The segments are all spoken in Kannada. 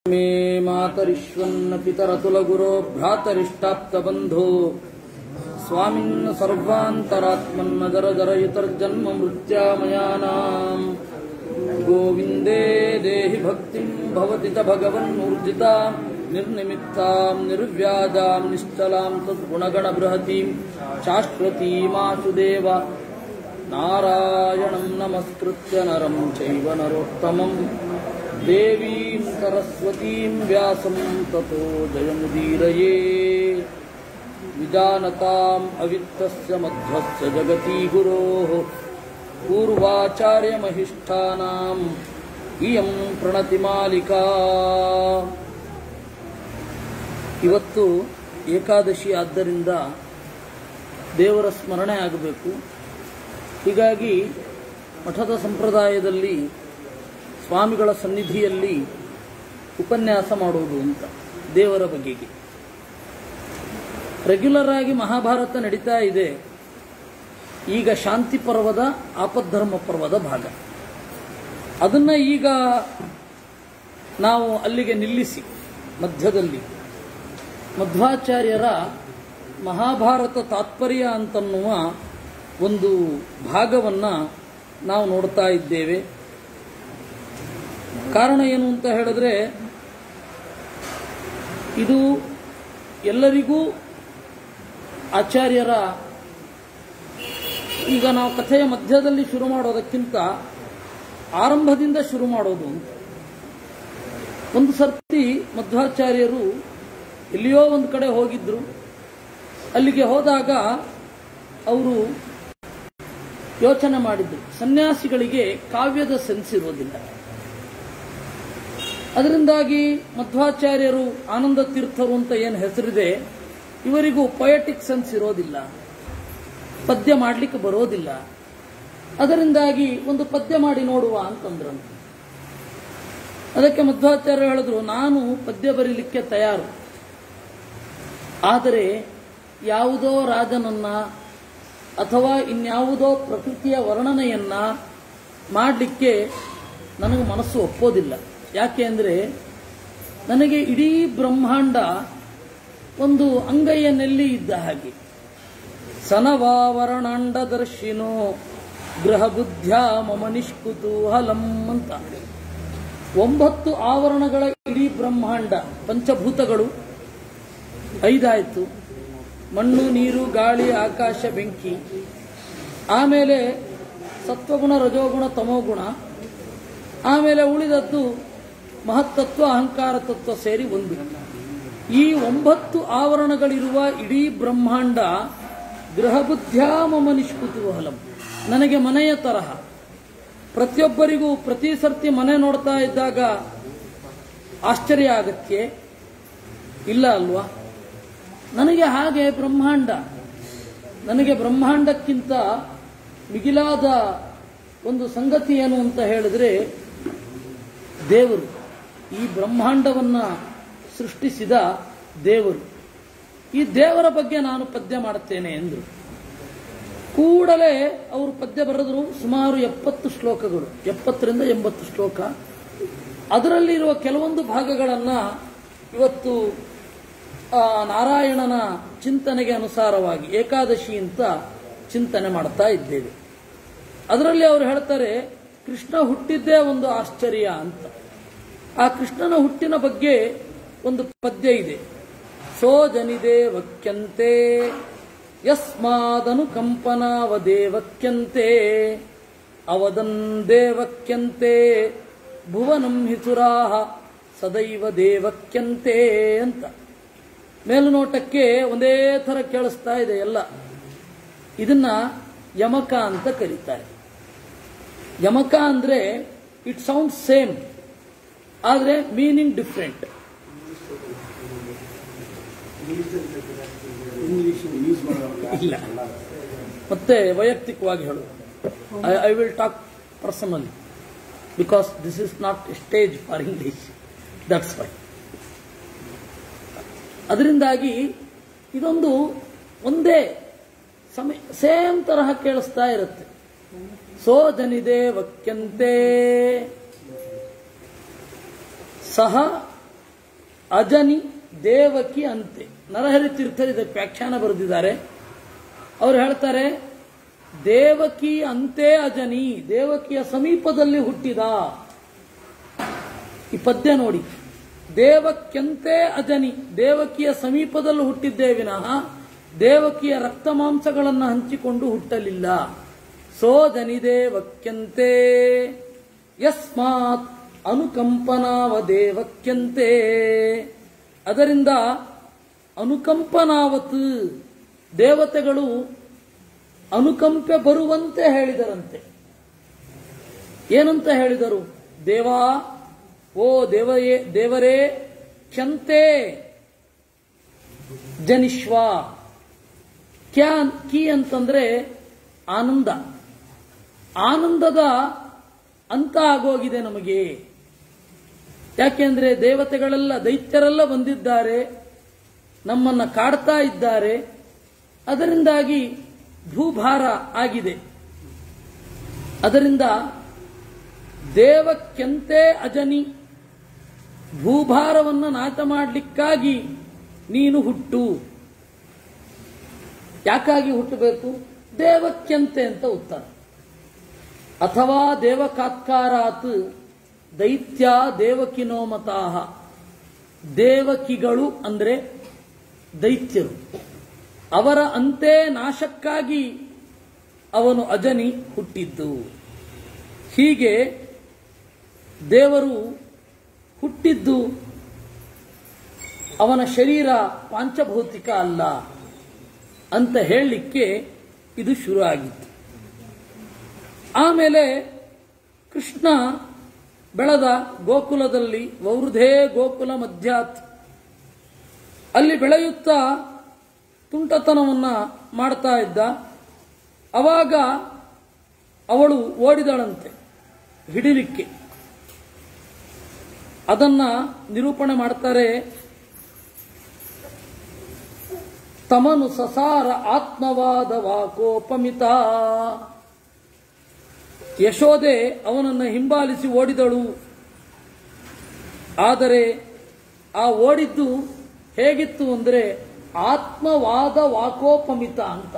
मे मातरिष्वन्न पितरतुलगुरो भ्रातरिष्टाप्तबन्धो स्वामिन् सर्वान्तरात्मन्नजरजरयुतर्जन्म मृत्यामयानाम् गोविन्दे देहि भक्तिम् भवति च भगवन्मूर्जिता निर्निमित्ताम् निर्व्याजाम् निश्चलाम् तद्गुणगणबृहतीम् शाश्वतीमाशुदेव नारायणम् नमस्कृत्य नरम् चैव नरोत्तमम् देवीम् सरस्वतीम् व्यासम् ततो जयमुदीरये विजानताम् अवित्तस्य मध्वस्य जगती गुरोः पूर्वाचार्यमहिष्ठानाम् इयम् ಪ್ರಣತಿಮಾಲಿಕಾ ಇವತ್ತು ಏಕಾದಶಿ ಆದ್ದರಿಂದ ದೇವರ ಸ್ಮರಣೆ ಆಗಬೇಕು ಹೀಗಾಗಿ ಮಠದ ಸಂಪ್ರದಾಯದಲ್ಲಿ ಸ್ವಾಮಿಗಳ ಸನ್ನಿಧಿಯಲ್ಲಿ ಉಪನ್ಯಾಸ ಮಾಡುವುದು ಅಂತ ದೇವರ ಬಗೆಗೆ ರೆಗ್ಯುಲರ್ ಆಗಿ ಮಹಾಭಾರತ ನಡೀತಾ ಇದೆ ಈಗ ಶಾಂತಿ ಪರ್ವದ ಆಪದ್ಧರ್ಮ ಪರ್ವದ ಭಾಗ ಅದನ್ನ ಈಗ ನಾವು ಅಲ್ಲಿಗೆ ನಿಲ್ಲಿಸಿ ಮಧ್ಯದಲ್ಲಿ ಮಧ್ವಾಚಾರ್ಯರ ಮಹಾಭಾರತ ತಾತ್ಪರ್ಯ ಅಂತನ್ನುವ ಒಂದು ಭಾಗವನ್ನ ನಾವು ನೋಡ್ತಾ ಇದ್ದೇವೆ ಕಾರಣ ಏನು ಅಂತ ಹೇಳಿದ್ರೆ ಇದು ಎಲ್ಲರಿಗೂ ಆಚಾರ್ಯರ ಈಗ ನಾವು ಕಥೆಯ ಮಧ್ಯದಲ್ಲಿ ಶುರು ಮಾಡೋದಕ್ಕಿಂತ ಆರಂಭದಿಂದ ಶುರು ಮಾಡೋದು ಅಂತ ಒಂದು ಸರ್ತಿ ಮಧ್ವಾಚಾರ್ಯರು ಎಲ್ಲಿಯೋ ಒಂದು ಕಡೆ ಹೋಗಿದ್ರು ಅಲ್ಲಿಗೆ ಹೋದಾಗ ಅವರು ಯೋಚನೆ ಮಾಡಿದ್ರು ಸನ್ಯಾಸಿಗಳಿಗೆ ಕಾವ್ಯದ ಸೆನ್ಸ್ ಇರೋದಿಲ್ಲ ಅದರಿಂದಾಗಿ ಮಧ್ವಾಚಾರ್ಯರು ಆನಂದ ತೀರ್ಥರು ಅಂತ ಏನು ಹೆಸರಿದೆ ಇವರಿಗೂ ಪೊಯಟಿಕ್ ಸೆನ್ಸ್ ಇರೋದಿಲ್ಲ ಪದ್ಯ ಮಾಡಲಿಕ್ಕೆ ಬರೋದಿಲ್ಲ ಅದರಿಂದಾಗಿ ಒಂದು ಪದ್ಯ ಮಾಡಿ ನೋಡುವ ಅಂತಂದ್ರಂತೆ ಅದಕ್ಕೆ ಮಧ್ವಾಚಾರ್ಯ ಹೇಳಿದ್ರು ನಾನು ಪದ್ಯ ಬರೀಲಿಕ್ಕೆ ತಯಾರು ಆದರೆ ಯಾವುದೋ ರಾಜನನ್ನ ಅಥವಾ ಇನ್ಯಾವುದೋ ಪ್ರಕೃತಿಯ ವರ್ಣನೆಯನ್ನ ಮಾಡಲಿಕ್ಕೆ ನನಗೆ ಮನಸ್ಸು ಒಪ್ಪೋದಿಲ್ಲ ಯಾಕೆ ಅಂದರೆ ನನಗೆ ಇಡೀ ಬ್ರಹ್ಮಾಂಡ ಒಂದು ಅಂಗೈಯನ್ನೆಲ್ಲಿ ಇದ್ದ ಹಾಗೆ ಸನವಾವರಣಾಂಡ ದರ್ಶಿನೋ ಗೃಹ ಬುದ್ಧ್ಯ ಮಮ ನಿಷ್ಕುತೂಹಲಂ ಅಂತ ಒಂಬತ್ತು ಆವರಣಗಳ ಇಡೀ ಬ್ರಹ್ಮಾಂಡ ಪಂಚಭೂತಗಳು ಐದಾಯ್ತು ಮಣ್ಣು ನೀರು ಗಾಳಿ ಆಕಾಶ ಬೆಂಕಿ ಆಮೇಲೆ ಸತ್ವಗುಣ ರಜೋಗುಣ ತಮೋಗುಣ ಆಮೇಲೆ ಉಳಿದದ್ದು ಮಹತ್ತತ್ವ ಅಹಂಕಾರ ತತ್ವ ಸೇರಿ ಒಂದು ಈ ಒಂಬತ್ತು ಆವರಣಗಳಿರುವ ಇಡೀ ಬ್ರಹ್ಮಾಂಡ ಗೃಹಬುದ್ಧ್ಯಾಮಮ ನಿಷ್ಕುತೂಹಲಂ ನನಗೆ ಮನೆಯ ತರಹ ಪ್ರತಿಯೊಬ್ಬರಿಗೂ ಪ್ರತಿ ಸರ್ತಿ ಮನೆ ನೋಡ್ತಾ ಇದ್ದಾಗ ಆಶ್ಚರ್ಯ ಆಗತ್ತೆ ಇಲ್ಲ ಅಲ್ವಾ ನನಗೆ ಹಾಗೆ ಬ್ರಹ್ಮಾಂಡ ನನಗೆ ಬ್ರಹ್ಮಾಂಡಕ್ಕಿಂತ ಮಿಗಿಲಾದ ಒಂದು ಸಂಗತಿ ಏನು ಅಂತ ಹೇಳಿದ್ರೆ ದೇವರು ಈ ಬ್ರಹ್ಮಾಂಡವನ್ನ ಸೃಷ್ಟಿಸಿದ ದೇವರು ಈ ದೇವರ ಬಗ್ಗೆ ನಾನು ಪದ್ಯ ಮಾಡುತ್ತೇನೆ ಎಂದರು ಕೂಡಲೇ ಅವರು ಪದ್ಯ ಬರೆದರು ಸುಮಾರು ಎಪ್ಪತ್ತು ಶ್ಲೋಕಗಳು ಎಪ್ಪತ್ತರಿಂದ ಎಂಬತ್ತು ಶ್ಲೋಕ ಅದರಲ್ಲಿರುವ ಕೆಲವೊಂದು ಭಾಗಗಳನ್ನು ಇವತ್ತು ಆ, ನಾರಾಯಣನ ಚಿಂತನೆಗೆ ಅನುಸಾರವಾಗಿ ಏಕಾದಶಿ ಅಂತ ಚಿಂತನೆ ಮಾಡ್ತಾ ಇದ್ದೇವೆ ಅದರಲ್ಲಿ ಅವರು ಹೇಳ್ತಾರೆ ಕೃಷ್ಣ ಹುಟ್ಟಿದ್ದೇ ಒಂದು ಆಶ್ಚರ್ಯ ಅಂತ ಆ ಕೃಷ್ಣನ ಹುಟ್ಟಿನ ಬಗ್ಗೆ ಒಂದು ಪದ್ಯ ಇದೆ ಸೋ ಜನಿದೆ ವಕ್ಯಂತೆ ಯಸ್ಮಾದನು ಕಂಪನಾವದೇವಕ್ಯಂತೆ ಅವದನ್ ದೇವಕ್ಯಂತೆ ಭುವನಂ ಹಿಸುರಾಹ ಸದೈವ ದೇವಕ್ಯಂತೆ ಅಂತ ಮೇಲುನೋಟಕ್ಕೆ ಒಂದೇ ಥರ ಕೇಳಿಸ್ತಾ ಇದೆ ಎಲ್ಲ ಇದನ್ನ ಯಮಕ ಅಂತ ಕರೀತಾರೆ ಯಮಕ ಅಂದ್ರೆ ಇಟ್ ಸೌಂಡ್ ಸೇಮ್ ಆದರೆ ಮೀನಿಂಗ್ ಡಿಫ್ರೆಂಟ್ ಇಲ್ಲ ಮತ್ತೆ ವೈಯಕ್ತಿಕವಾಗಿ ಹೇಳು I will talk personally because this is not stage for English that's why ಅದರಿಂದಾಗಿ ಇದೊಂದು ಒಂದೇ ಸಮಯ ಸೇಮ್ ತರಹ ಕೇಳಿಸ್ತಾ ಇರುತ್ತೆ ಸೋ ಜನಿದೆ ವಕ್ಯಂತೆ ಸಹ ಅಜನಿ ದೇವಕಿ ಅಂತೆ ನರಹರಿ ತೀರ್ಥರು ಇದಕ್ಕೆ ವ್ಯಾಖ್ಯಾನ ಬರೆದಿದ್ದಾರೆ ಅವರು ಹೇಳ್ತಾರೆ ದೇವಕಿ ಅಂತೆ ಅಜನಿ ದೇವಕಿಯ ಸಮೀಪದಲ್ಲಿ ಹುಟ್ಟಿದ ಈ ಪದ್ಯ ನೋಡಿ ದೇವಕ್ಯಂತೆ ಅಜನಿ ದೇವಕಿಯ ಸಮೀಪದಲ್ಲಿ ಹುಟ್ಟಿದ್ದೇ ವಿನಃ ದೇವಕಿಯ ರಕ್ತ ಮಾಂಸಗಳನ್ನು ಹಂಚಿಕೊಂಡು ಹುಟ್ಟಲಿಲ್ಲ ಸೋ ಜನಿ ದೇವಕ್ಯಂತೆ ಯಸ್ಮಾತ್ ಅನುಕಂಪನಾವ ದೇವಕ್ಯಂತೆ ಅದರಿಂದ ಅನುಕಂಪನಾವತ್ ದೇವತೆಗಳು ಅನುಕಂಪೆ ಬರುವಂತೆ ಹೇಳಿದರಂತೆ ಏನಂತ ಹೇಳಿದರು ದೇವಾ ಓ ದೇವಯೇ ದೇವರೇ ಕ್ಷಂತೆ ಜನಿಶ್ವ ಕ್ಯಾ ಕಿ ಅಂತಂದ್ರೆ ಆನಂದ ಆನಂದದ ಅಂತ ಆಗೋಗಿದೆ ನಮಗೆ ಯಾಕೆಂದ್ರೆ ದೇವತೆಗಳೆಲ್ಲ ದೈತ್ಯರೆಲ್ಲ ಬಂದಿದ್ದಾರೆ ನಮ್ಮನ್ನ ಕಾಡ್ತಾ ಇದ್ದಾರೆ ಅದರಿಂದಾಗಿ ಭೂಭಾರ ಆಗಿದೆ ಅದರಿಂದ ದೇವಕ್ಕೆಂತೆ ಅಜನಿ ಭೂಭಾರವನ್ನು ನಾಶ ಮಾಡಲಿಕ್ಕಾಗಿ ನೀನು ಹುಟ್ಟು ಯಾಕಾಗಿ ಹುಟ್ಟಬೇಕು ದೇವಕ್ಯಂತೆ ಅಂತ ಉತ್ತರ ಅಥವಾ ದೇವಕಾತ್ಕಾರಾತ್ ದೈತ್ಯ ದೇವಕಿನೋಮತಾಹ ದೇವಕಿಗಳು ಅಂದ್ರೆ ದೈತ್ಯರು ಅವರ ಅಂತೆ ನಾಶಕ್ಕಾಗಿ ಅವನು ಅಜನಿ ಹುಟ್ಟಿದ್ದು ಹೀಗೆ ದೇವರು ಹುಟ್ಟಿದ್ದು ಅವನ ಶರೀರ ಪಾಂಚಭೌತಿಕ ಅಲ್ಲ ಅಂತ ಹೇಳಲಿಕ್ಕೆ ಇದು ಶುರು ಆಗಿತ್ತು ಆಮೇಲೆ ಕೃಷ್ಣ ಬೆಳೆದ ಗೋಕುಲದಲ್ಲಿ ವೌರ್ಧೇ ಗೋಕುಲ ಮಧ್ಯಾತ್ ಅಲ್ಲಿ ಬೆಳೆಯುತ್ತಾ ತುಂಟತನವನ್ನ ಮಾಡ್ತಾ ಇದ್ದ ಅವಾಗ ಅವಳು ಓಡಿದಳಂತೆ ಹಿಡಿಲಿಕ್ಕೆ ಅದನ್ನ ನಿರೂಪಣೆ ಮಾಡ್ತಾರೆ ತಮನು ಸಸಾರ ಆತ್ಮವಾದ ವಾಕೋಪಮಿತ ಯಶೋದೆ ಅವನನ್ನು ಹಿಂಬಾಲಿಸಿ ಓಡಿದಳು ಆದರೆ ಆ ಓಡಿದ್ದು ಹೇಗಿತ್ತು ಅಂದ್ರೆ ಆತ್ಮವಾದ ವಾಕೋಪಮಿತ ಅಂತ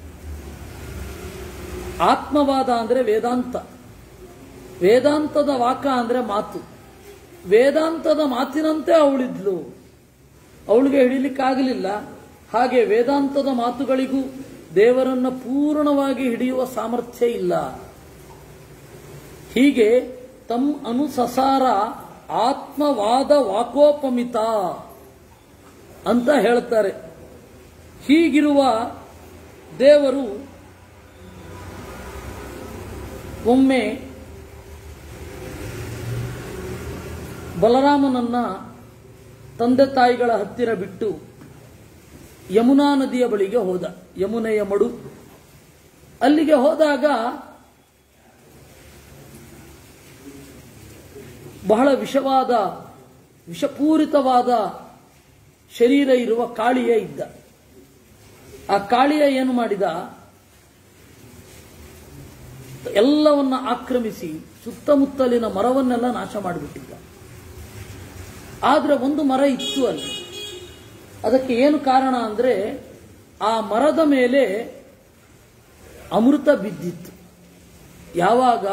ಆತ್ಮವಾದ ಅಂದ್ರೆ ವೇದಾಂತ ವೇದಾಂತದ ವಾಕ ಅಂದ್ರೆ ಮಾತು ವೇದಾಂತದ ಮಾತಿನಂತೆ ಅವಳಿದ್ಲು ಅವಳಿಗೆ ಹಿಡಿಲಿಕ್ಕಾಗಲಿಲ್ಲ ಹಾಗೆ ವೇದಾಂತದ ಮಾತುಗಳಿಗೂ ದೇವರನ್ನ ಪೂರ್ಣವಾಗಿ ಹಿಡಿಯುವ ಸಾಮರ್ಥ್ಯ ಇಲ್ಲ ಹೀಗೆ ತಮ್ ಅನುಸಸಾರ ಆತ್ಮವಾದ ವಾಕೋಪಮಿತ ಅಂತ ಹೇಳ್ತಾರೆ ಹೀಗಿರುವ ದೇವರು ಒಮ್ಮೆ ಬಲರಾಮನನ್ನ ತಂದೆ ತಾಯಿಗಳ ಹತ್ತಿರ ಬಿಟ್ಟು ಯಮುನಾ ನದಿಯ ಬಳಿಗೆ ಹೋದ ಯಮುನೆಯ ಮಡು ಅಲ್ಲಿಗೆ ಹೋದಾಗ ಬಹಳ ವಿಷವಾದ ವಿಷಪೂರಿತವಾದ ಶರೀರ ಇರುವ ಕಾಳಿಯ ಇದ್ದ ಆ ಕಾಳಿಯ ಏನು ಮಾಡಿದ ಎಲ್ಲವನ್ನ ಆಕ್ರಮಿಸಿ ಸುತ್ತಮುತ್ತಲಿನ ಮರವನ್ನೆಲ್ಲ ನಾಶ ಮಾಡಿಬಿಟ್ಟಿದ್ದ ಆದ್ರೆ ಒಂದು ಮರ ಇತ್ತು ಅಲ್ಲಿ ಅದಕ್ಕೆ ಏನು ಕಾರಣ ಅಂದ್ರೆ ಆ ಮರದ ಮೇಲೆ ಅಮೃತ ಬಿದ್ದಿತ್ತು ಯಾವಾಗ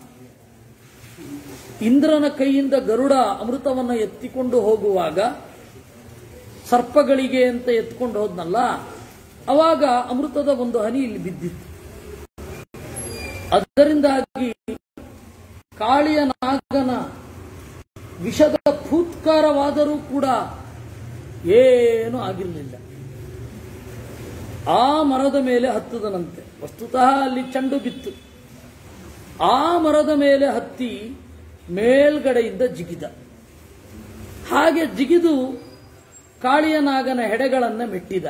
ಇಂದ್ರನ ಕೈಯಿಂದ ಗರುಡ ಅಮೃತವನ್ನು ಎತ್ತಿಕೊಂಡು ಹೋಗುವಾಗ ಸರ್ಪಗಳಿಗೆ ಅಂತ ಎತ್ಕೊಂಡು ಹೋದ್ನಲ್ಲ ಅವಾಗ ಅಮೃತದ ಒಂದು ಹನಿ ಇಲ್ಲಿ ಬಿದ್ದಿತ್ತು ಅದರಿಂದಾಗಿ ಕಾಳಿಯ ನಾಗನ ವಿಷದ ಫೂತ್ಕಾರವಾದರೂ ಕೂಡ ಏನೂ ಆಗಿರಲಿಲ್ಲ ಆ ಮರದ ಮೇಲೆ ಹತ್ತದನಂತೆ ವಸ್ತುತಃ ಅಲ್ಲಿ ಚೆಂಡು ಬಿತ್ತು ಆ ಮರದ ಮೇಲೆ ಹತ್ತಿ ಮೇಲ್ಗಡೆಯಿಂದ ಜಿಗಿದ ಹಾಗೆ ಜಿಗಿದು ಕಾಳಿಯ ನಾಗನ ಹೆಡೆಗಳನ್ನ ಮೆಟ್ಟಿದ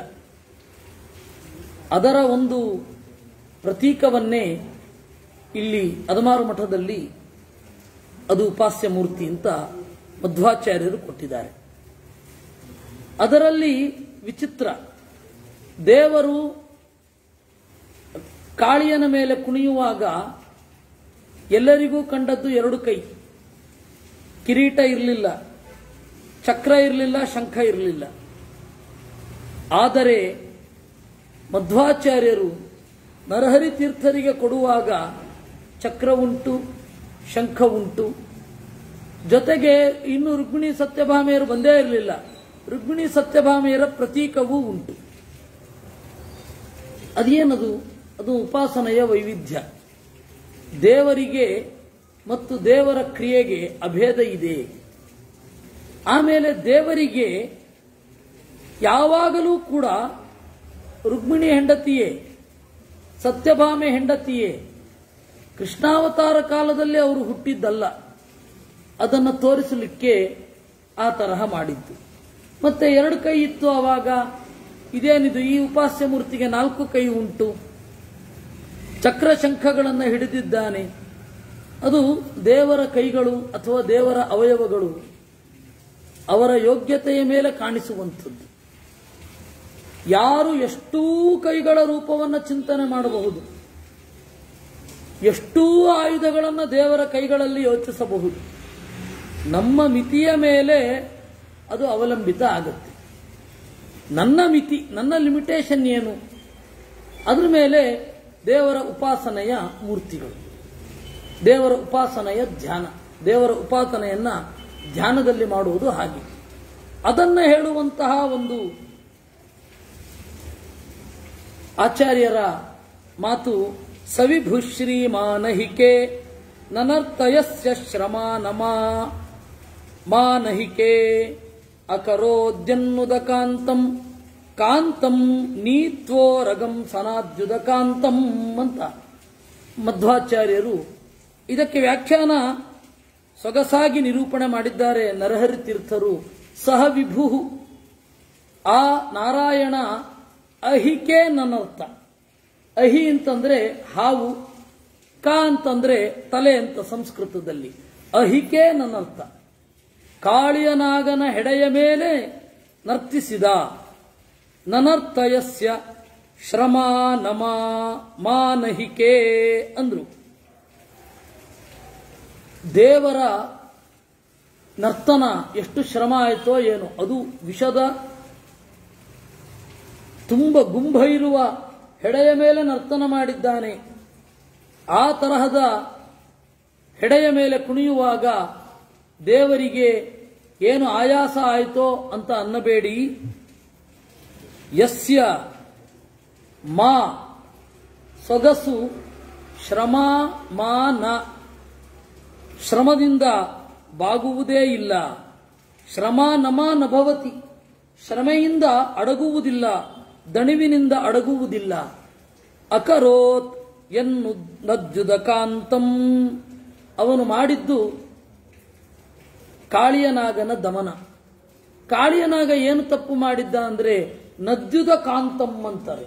ಅದರ ಒಂದು ಪ್ರತೀಕವನ್ನೇ ಇಲ್ಲಿ ಅದಮಾರು ಮಠದಲ್ಲಿ ಅದು ಉಪಾಸ್ಯ ಮೂರ್ತಿ ಅಂತ ಮಧ್ವಾಚಾರ್ಯರು ಕೊಟ್ಟಿದ್ದಾರೆ ಅದರಲ್ಲಿ ವಿಚಿತ್ರ ದೇವರು ಕಾಳಿಯನ ಮೇಲೆ ಕುಣಿಯುವಾಗ ಎಲ್ಲರಿಗೂ ಕಂಡದ್ದು ಎರಡು ಕೈ ಕಿರೀಟ ಇರಲಿಲ್ಲ ಚಕ್ರ ಇರಲಿಲ್ಲ ಶಂಖ ಇರಲಿಲ್ಲ ಆದರೆ ಮಧ್ವಾಚಾರ್ಯರು ನರಹರಿ ತೀರ್ಥರಿಗೆ ಕೊಡುವಾಗ ಚಕ್ರ ಉಂಟು ಶಂಖ ಉಂಟು ಜೊತೆಗೆ ಇನ್ನು ರುಕ್ಮಿಣಿ ಸತ್ಯಭಾಮೆಯರು ಬಂದೇ ಇರಲಿಲ್ಲ ರುಕ್ಮಿಣಿ ಸತ್ಯಭಾಮೆಯರ ಪ್ರತೀಕವೂ ಉಂಟು ಅದೇನದು ಅದು ಉಪಾಸನೆಯ ವೈವಿಧ್ಯ ದೇವರಿಗೆ ಮತ್ತು ದೇವರ ಕ್ರಿಯೆಗೆ ಅಭೇದ ಇದೆ ಆಮೇಲೆ ದೇವರಿಗೆ ಯಾವಾಗಲೂ ಕೂಡ ರುಕ್ಮಿಣಿ ಹೆಂಡತಿಯೇ ಸತ್ಯಭಾಮೆ ಹೆಂಡತಿಯೇ ಕೃಷ್ಣಾವತಾರ ಕಾಲದಲ್ಲಿ ಅವರು ಹುಟ್ಟಿದ್ದಲ್ಲ ಅದನ್ನು ತೋರಿಸಲಿಕ್ಕೆ ಆ ತರಹ ಮಾಡಿದ್ದು ಮತ್ತೆ ಎರಡು ಕೈ ಇತ್ತು ಆವಾಗ ಇದೇನಿದು ಈ ಉಪಾಸ್ಯ ಮೂರ್ತಿಗೆ ನಾಲ್ಕು ಕೈ ಉಂಟು ಚಕ್ರ ಶಂಖಗಳನ್ನು ಹಿಡಿದಿದ್ದಾನೆ ಅದು ದೇವರ ಕೈಗಳು ಅಥವಾ ದೇವರ ಅವಯವಗಳು ಅವರ ಯೋಗ್ಯತೆಯ ಮೇಲೆ ಕಾಣಿಸುವಂಥದ್ದು ಯಾರು ಎಷ್ಟೂ ಕೈಗಳ ರೂಪವನ್ನು ಚಿಂತನೆ ಮಾಡಬಹುದು ಎಷ್ಟೂ ಆಯುಧಗಳನ್ನು ದೇವರ ಕೈಗಳಲ್ಲಿ ಯೋಚಿಸಬಹುದು ನಮ್ಮ ಮಿತಿಯ ಮೇಲೆ ಅದು ಅವಲಂಬಿತ ಆಗುತ್ತೆ ನನ್ನ ಮಿತಿ ನನ್ನ ಲಿಮಿಟೇಷನ್ ಏನು ಅದ್ರ ಮೇಲೆ ದೇವರ ಉಪಾಸನೆಯ ಮೂರ್ತಿಗಳು ದೇವರ ಉಪಾಸನೆಯ ಧ್ಯಾನ ದೇವರ ಉಪಾಸನೆಯನ್ನ ಧ್ಯಾನದಲ್ಲಿ ಮಾಡುವುದು ಹಾಗೆ ಅದನ್ನು ಹೇಳುವಂತಹ ಒಂದು ಆಚಾರ್ಯರ ಮಾತು ಸವಿಭುಶ್ರೀ ಮಾನಹಿಕೆ ನನರ್ತಯಸ್ಯ ಶ್ರಮ ನಮಾ ಮಾನಹಿಕೆ ಅಕರೋದ್ಯನ್ನುದಕಾಂತಂ ಕಾಂತಂ ನೀತ್ವೋ ರಗಂ ಸನಾದ್ಯುದಕಾಂತಂ ಅಂತ ಮಧ್ವಾಚಾರ್ಯರು ಇದಕ್ಕೆ ವ್ಯಾಖ್ಯಾನ ಸೊಗಸಾಗಿ ನಿರೂಪಣೆ ಮಾಡಿದ್ದಾರೆ ನರಹರಿ ತೀರ್ಥರು ಸಹ ವಿಭು ಆ ನಾರಾಯಣ ಅಹಿಕೆ ನನ್ನರ್ಥ ಅಹಿ ಅಂತಂದ್ರೆ ಹಾವು ಕ ಅಂತಂದ್ರೆ ತಲೆ ಅಂತ ಸಂಸ್ಕೃತದಲ್ಲಿ ಅಹಿಕೆ ನನ್ನರ್ಥ ಕಾಳಿಯನಾಗನ ಹೆಡೆಯ ಮೇಲೆ ನರ್ತಿಸಿದ ನನರ್ತಯಸ್ಯ ಶ್ರಮ ನಮ ಮಾನಹಿಕೆ ಅಂದ್ರು ದೇವರ ನರ್ತನ ಎಷ್ಟು ಶ್ರಮ ಆಯಿತೋ ಏನೋ ಅದು ವಿಷದ ತುಂಬ ಗುಂಭ ಇರುವ ಹೆಡೆಯ ಮೇಲೆ ನರ್ತನ ಮಾಡಿದ್ದಾನೆ ಆ ತರಹದ ಹೆಡೆಯ ಮೇಲೆ ಕುಣಿಯುವಾಗ ದೇವರಿಗೆ ಏನು ಆಯಾಸ ಆಯಿತೋ ಅಂತ ಅನ್ನಬೇಡಿ ಯಸ್ಯ ಮಾ ಸೊಗಸು ಶ್ರಮ ಮಾನ ಶ್ರಮದಿಂದ ಬಾಗುವುದೇ ಇಲ್ಲ ಶ್ರಮ ನಮ ನಭವತಿ ಶ್ರಮೆಯಿಂದ ಅಡಗುವುದಿಲ್ಲ ದಣಿವಿನಿಂದ ಅಡಗುವುದಿಲ್ಲ ಅಕರೋತ್ ಎನ್ನು ನಜ್ಜುದಕಾಂತಂ ಅವನು ಮಾಡಿದ್ದು ಕಾಳಿಯನಾಗನ ದಮನ ಕಾಳಿಯನಾಗ ಏನು ತಪ್ಪು ಮಾಡಿದ್ದ ಅಂದ್ರೆ ನದ್ಯುದ ಕಾಂತಂ ಅಂತಾರೆ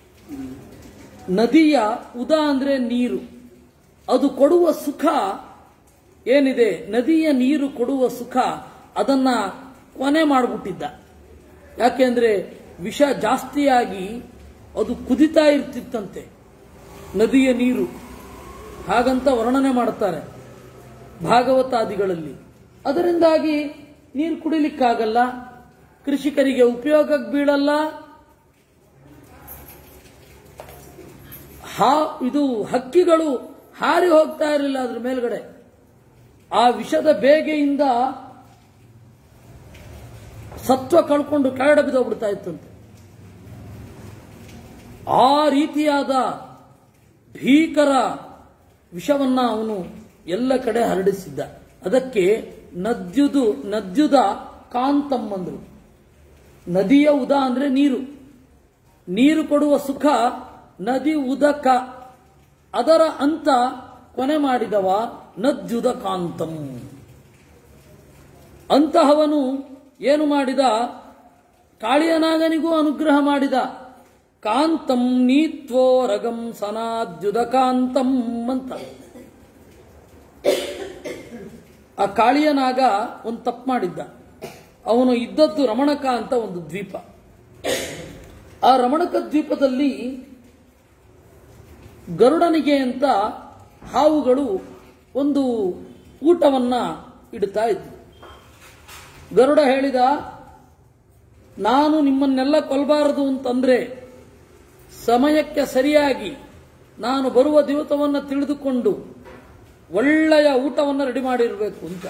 ನದಿಯ ಉದ ಅಂದ್ರೆ ನೀರು ಅದು ಕೊಡುವ ಸುಖ ಏನಿದೆ ನದಿಯ ನೀರು ಕೊಡುವ ಸುಖ ಅದನ್ನ ಕೊನೆ ಮಾಡಿಬಿಟ್ಟಿದ್ದ ಯಾಕೆಂದ್ರೆ ವಿಷ ಜಾಸ್ತಿಯಾಗಿ ಅದು ಕುದಿತಾ ಇರ್ತಿತ್ತಂತೆ ನದಿಯ ನೀರು ಹಾಗಂತ ವರ್ಣನೆ ಮಾಡ್ತಾರೆ ಭಾಗವತಾದಿಗಳಲ್ಲಿ ಅದರಿಂದಾಗಿ ನೀರು ಕುಡಿಲಿಕ್ಕಾಗಲ್ಲ ಕೃಷಿಕರಿಗೆ ಉಪಯೋಗಕ್ಕೆ ಬೀಳಲ್ಲ ಹಾ ಇದು ಹಕ್ಕಿಗಳು ಹಾರಿ ಹೋಗ್ತಾ ಇರಲಿಲ್ಲ ಅದ್ರ ಮೇಲ್ಗಡೆ ಆ ವಿಷದ ಬೇಗೆಯಿಂದ ಸತ್ವ ಕಳ್ಕೊಂಡು ಕೆಳಗಡೆ ಬಿದ್ದೋಗ್ಬಿಡ್ತಾ ಇತ್ತಂತೆ ಆ ರೀತಿಯಾದ ಭೀಕರ ವಿಷವನ್ನ ಅವನು ಎಲ್ಲ ಕಡೆ ಹರಡಿಸಿದ್ದ ಅದಕ್ಕೆ ನದ್ಯುದು ನದ್ಯುದ ಕಾಂತಂ ಅಂದ್ರು ನದಿಯ ಉದ ಅಂದ್ರೆ ನೀರು ನೀರು ಕೊಡುವ ಸುಖ ನದಿ ಉದಕ ಅದರ ಅಂತ ಕೊನೆ ಮಾಡಿದವ ನದ್ಯುದ ಕಾಂತಂ ಅಂತಹವನು ಏನು ಮಾಡಿದ ಕಾಳಿಯನಾಗನಿಗೂ ಅನುಗ್ರಹ ಮಾಡಿದ ಕಾಂತಂ ನೀತ್ವೋ ರಗಂ ಸನಾದ್ಯುದ ಕಾಂತಂ ಅಂತ ಆ ಕಾಳಿಯನಾಗ ಒಂದು ತಪ್ಪು ಮಾಡಿದ್ದ ಅವನು ಇದ್ದದ್ದು ರಮಣಕ ಅಂತ ಒಂದು ದ್ವೀಪ ಆ ರಮಣಕ ದ್ವೀಪದಲ್ಲಿ ಗರುಡನಿಗೆ ಅಂತ ಹಾವುಗಳು ಒಂದು ಊಟವನ್ನ ಇಡ್ತಾ ಇದ್ವು ಗರುಡ ಹೇಳಿದ ನಾನು ನಿಮ್ಮನ್ನೆಲ್ಲ ಕೊಲ್ಲಬಾರದು ಅಂತಂದ್ರೆ ಸಮಯಕ್ಕೆ ಸರಿಯಾಗಿ ನಾನು ಬರುವ ದಿವಸವನ್ನು ತಿಳಿದುಕೊಂಡು ಒಳ್ಳೆಯ ಊಟವನ್ನು ರೆಡಿ ಮಾಡಿರಬೇಕು ಅಂತ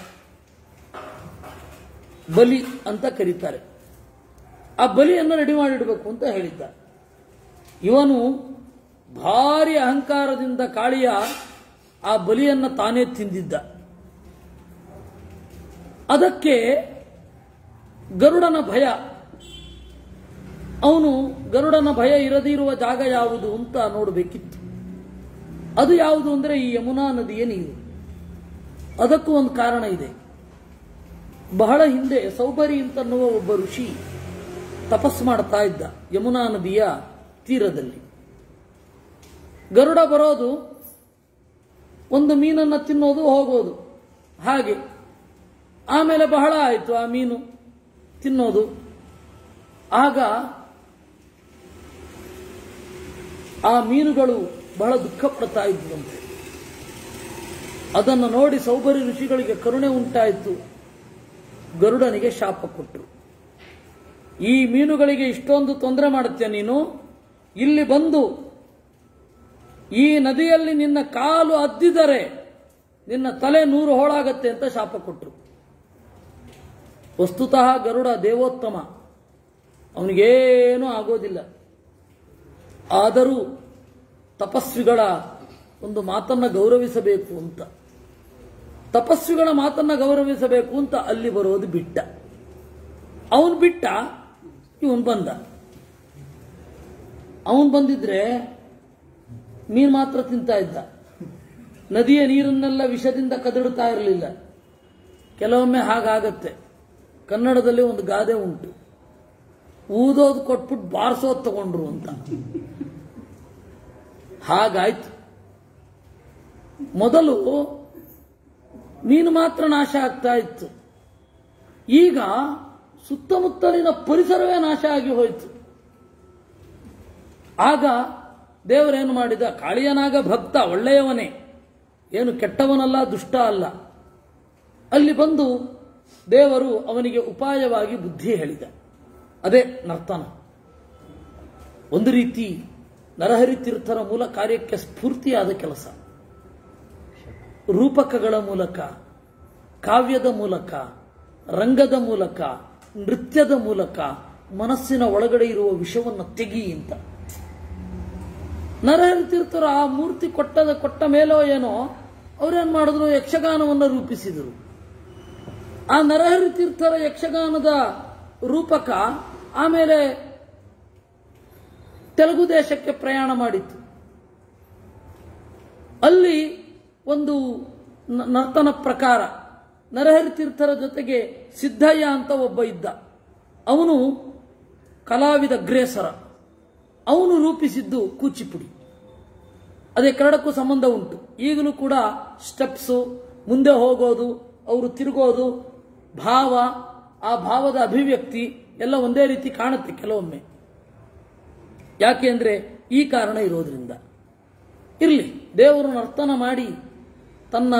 ಬಲಿ ಅಂತ ಕರೀತಾರೆ ಆ ಬಲಿಯನ್ನು ರೆಡಿ ಮಾಡಿಡಬೇಕು ಅಂತ ಹೇಳಿದ್ದ ಇವನು ಭಾರಿ ಅಹಂಕಾರದಿಂದ ಕಾಳಿಯ ಆ ಬಲಿಯನ್ನು ತಾನೇ ತಿಂದಿದ್ದ ಅದಕ್ಕೆ ಗರುಡನ ಭಯ ಅವನು ಗರುಡನ ಭಯ ಇರದಿರುವ ಜಾಗ ಯಾವುದು ಅಂತ ನೋಡಬೇಕಿತ್ತು ಅದು ಯಾವುದು ಅಂದರೆ ಈ ಯಮುನಾ ನದಿಯ ನೀರು ಅದಕ್ಕೂ ಒಂದು ಕಾರಣ ಇದೆ ಬಹಳ ಹಿಂದೆ ಸೌಬರಿ ಅಂತನ್ನುವ ಒಬ್ಬ ಋಷಿ ತಪಸ್ಸು ಮಾಡ್ತಾ ಇದ್ದ ಯಮುನಾ ನದಿಯ ತೀರದಲ್ಲಿ ಗರುಡ ಬರೋದು ಒಂದು ಮೀನನ್ನು ತಿನ್ನೋದು ಹೋಗೋದು ಹಾಗೆ ಆಮೇಲೆ ಬಹಳ ಆಯಿತು ಆ ಮೀನು ತಿನ್ನೋದು ಆಗ ಆ ಮೀನುಗಳು ಬಹಳ ದುಃಖ ಪಡ್ತಾ ಇದ್ವಂತೆ ಅದನ್ನು ನೋಡಿ ಸೌಬರಿ ಋಷಿಗಳಿಗೆ ಕರುಣೆ ಉಂಟಾಯಿತು ಗರುಡನಿಗೆ ಶಾಪ ಕೊಟ್ಟರು ಈ ಮೀನುಗಳಿಗೆ ಇಷ್ಟೊಂದು ತೊಂದರೆ ಮಾಡುತ್ತೀಯ ನೀನು ಇಲ್ಲಿ ಬಂದು ಈ ನದಿಯಲ್ಲಿ ನಿನ್ನ ಕಾಲು ಅದ್ದಿದರೆ ನಿನ್ನ ತಲೆ ನೂರು ಹೋಳಾಗತ್ತೆ ಅಂತ ಶಾಪ ಕೊಟ್ಟರು ವಸ್ತುತಃ ಗರುಡ ದೇವೋತ್ತಮ ಅವನಿಗೇನೂ ಆಗೋದಿಲ್ಲ ಆದರೂ ತಪಸ್ವಿಗಳ ಒಂದು ಮಾತನ್ನ ಗೌರವಿಸಬೇಕು ಅಂತ ತಪಸ್ವಿಗಳ ಮಾತನ್ನ ಗೌರವಿಸಬೇಕು ಅಂತ ಅಲ್ಲಿ ಬರೋದು ಬಿಟ್ಟ ಅವನು ಬಿಟ್ಟ ಇವನು ಬಂದ ಅವನು ಬಂದಿದ್ರೆ ಮೀನು ಮಾತ್ರ ತಿಂತಾ ಇದ್ದ ನದಿಯ ನೀರನ್ನೆಲ್ಲ ವಿಷದಿಂದ ಕದಡುತ್ತಾ ಇರಲಿಲ್ಲ ಕೆಲವೊಮ್ಮೆ ಹಾಗಾಗತ್ತೆ ಕನ್ನಡದಲ್ಲಿ ಒಂದು ಗಾದೆ ಉಂಟು ಊದೋದು ಕೊಟ್ಬಿಟ್ಟು ಬಾರಿಸೋದು ತಗೊಂಡ್ರು ಅಂತ ಹಾಗಾಯ್ತು ಮೊದಲು ಮೀನು ಮಾತ್ರ ನಾಶ ಆಗ್ತಾ ಇತ್ತು ಈಗ ಸುತ್ತಮುತ್ತಲಿನ ಪರಿಸರವೇ ನಾಶ ಆಗಿ ಹೋಯಿತು ಆಗ ದೇವರೇನು ಮಾಡಿದ ಕಾಳಿಯನಾಗ ಭಕ್ತ ಒಳ್ಳೆಯವನೇ ಏನು ಕೆಟ್ಟವನಲ್ಲ ದುಷ್ಟ ಅಲ್ಲ ಅಲ್ಲಿ ಬಂದು ದೇವರು ಅವನಿಗೆ ಉಪಾಯವಾಗಿ ಬುದ್ಧಿ ಹೇಳಿದ ಅದೇ ನರ್ತನ ಒಂದು ರೀತಿ ನರಹರಿ ತೀರ್ಥರ ಮೂಲ ಕಾರ್ಯಕ್ಕೆ ಸ್ಫೂರ್ತಿಯಾದ ಕೆಲಸ ರೂಪಕಗಳ ಮೂಲಕ ಕಾವ್ಯದ ಮೂಲಕ ರಂಗದ ಮೂಲಕ ನೃತ್ಯದ ಮೂಲಕ ಮನಸ್ಸಿನ ಒಳಗಡೆ ಇರುವ ವಿಷವನ್ನು ತೆಗಿ ಅಂತ ನರಹರಿ ತೀರ್ಥರು ಆ ಮೂರ್ತಿ ಕೊಟ್ಟದ ಕೊಟ್ಟ ಮೇಲೋ ಏನೋ ಅವರೇನ್ ಮಾಡಿದ್ರು ಯಕ್ಷಗಾನವನ್ನು ರೂಪಿಸಿದರು ಆ ನರಹರಿ ತೀರ್ಥರ ಯಕ್ಷಗಾನದ ರೂಪಕ ಆಮೇಲೆ ತೆಲುಗು ದೇಶಕ್ಕೆ ಪ್ರಯಾಣ ಮಾಡಿತ್ತು ಅಲ್ಲಿ ಒಂದು ನ- ನರ್ತನ ಪ್ರಕಾರ ನರಹರಿ ತೀರ್ಥರ ಜೊತೆಗೆ ಸಿದ್ದಯ್ಯ ಅಂತ ಒಬ್ಬ ಇದ್ದ ಅವನು ಕಲಾವಿದ ಗ್ರೇಸರ ಅವನು ರೂಪಿಸಿದ್ದು ಕೂಚಿಪುಡಿ ಅದೇ ಕನ್ನಡಕ್ಕೂ ಸಂಬಂಧ ಉಂಟು ಈಗಲೂ ಕೂಡ ಸ್ಟೆಪ್ಸು ಮುಂದೆ ಹೋಗೋದು ಅವರು ತಿರುಗೋದು ಭಾವ ಆ ಭಾವದ ಅಭಿವ್ಯಕ್ತಿ ಎಲ್ಲ ಒಂದೇ ರೀತಿ ಕಾಣುತ್ತೆ ಕೆಲವೊಮ್ಮೆ ಯಾಕೆ ಅಂದ್ರೆ ಈ ಕಾರಣ ಇರೋದ್ರಿಂದ ಇರಲಿ ದೇವರು ನರ್ತನ ಮಾಡಿ ತನ್ನ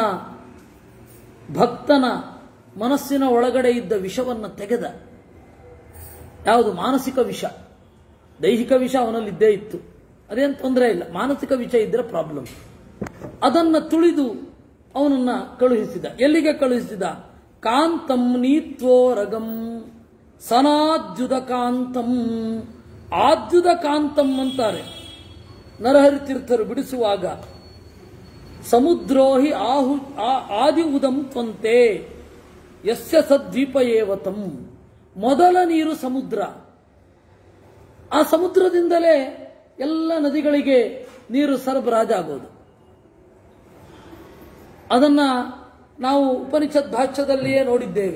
ಭಕ್ತನ ಮನಸ್ಸಿನ ಒಳಗಡೆ ಇದ್ದ ವಿಷವನ್ನು ತೆಗೆದ ಯಾವುದು ಮಾನಸಿಕ ವಿಷ ದೈಹಿಕ ವಿಷ ಅವನಲ್ಲಿದ್ದೇ ಇತ್ತು ಅದೇನು ತೊಂದರೆ ಇಲ್ಲ ಮಾನಸಿಕ ವಿಷ ಇದ್ರೆ ಪ್ರಾಬ್ಲಮ್ ಅದನ್ನ ತುಳಿದು ಅವನನ್ನ ಕಳುಹಿಸಿದ ಎಲ್ಲಿಗೆ ಕಳುಹಿಸಿದ ಕಾಂತಂ ನೀತ್ವೋ ರಗಂ ಸನಾದ್ಯುದ ಕಾಂತಂ ಆದ್ಯುದ ಕಾಂತಂ ಅಂತಾರೆ ನರಹರಿ ತೀರ್ಥರು ಬಿಡಿಸುವಾಗ ಸಮುದ್ರೋಹಿ ಆಹು ಆ- ಆದಿ ಉದಂ ತ್ವಂತೆ ಯಸ್ಯ ಸದ್ವೀಪ ಏವತಂ ಮೊದಲ ನೀರು ಸಮುದ್ರ ಆ ಸಮುದ್ರದಿಂದಲೇ ಎಲ್ಲ ನದಿಗಳಿಗೆ ನೀರು ಸರಬರಾಜಾಗೋದು ಅದನ್ನ ನಾವು ಉಪನಿಷತ್ ಭಾಷ್ಯದಲ್ಲಿಯೇ ನೋಡಿದ್ದೇವೆ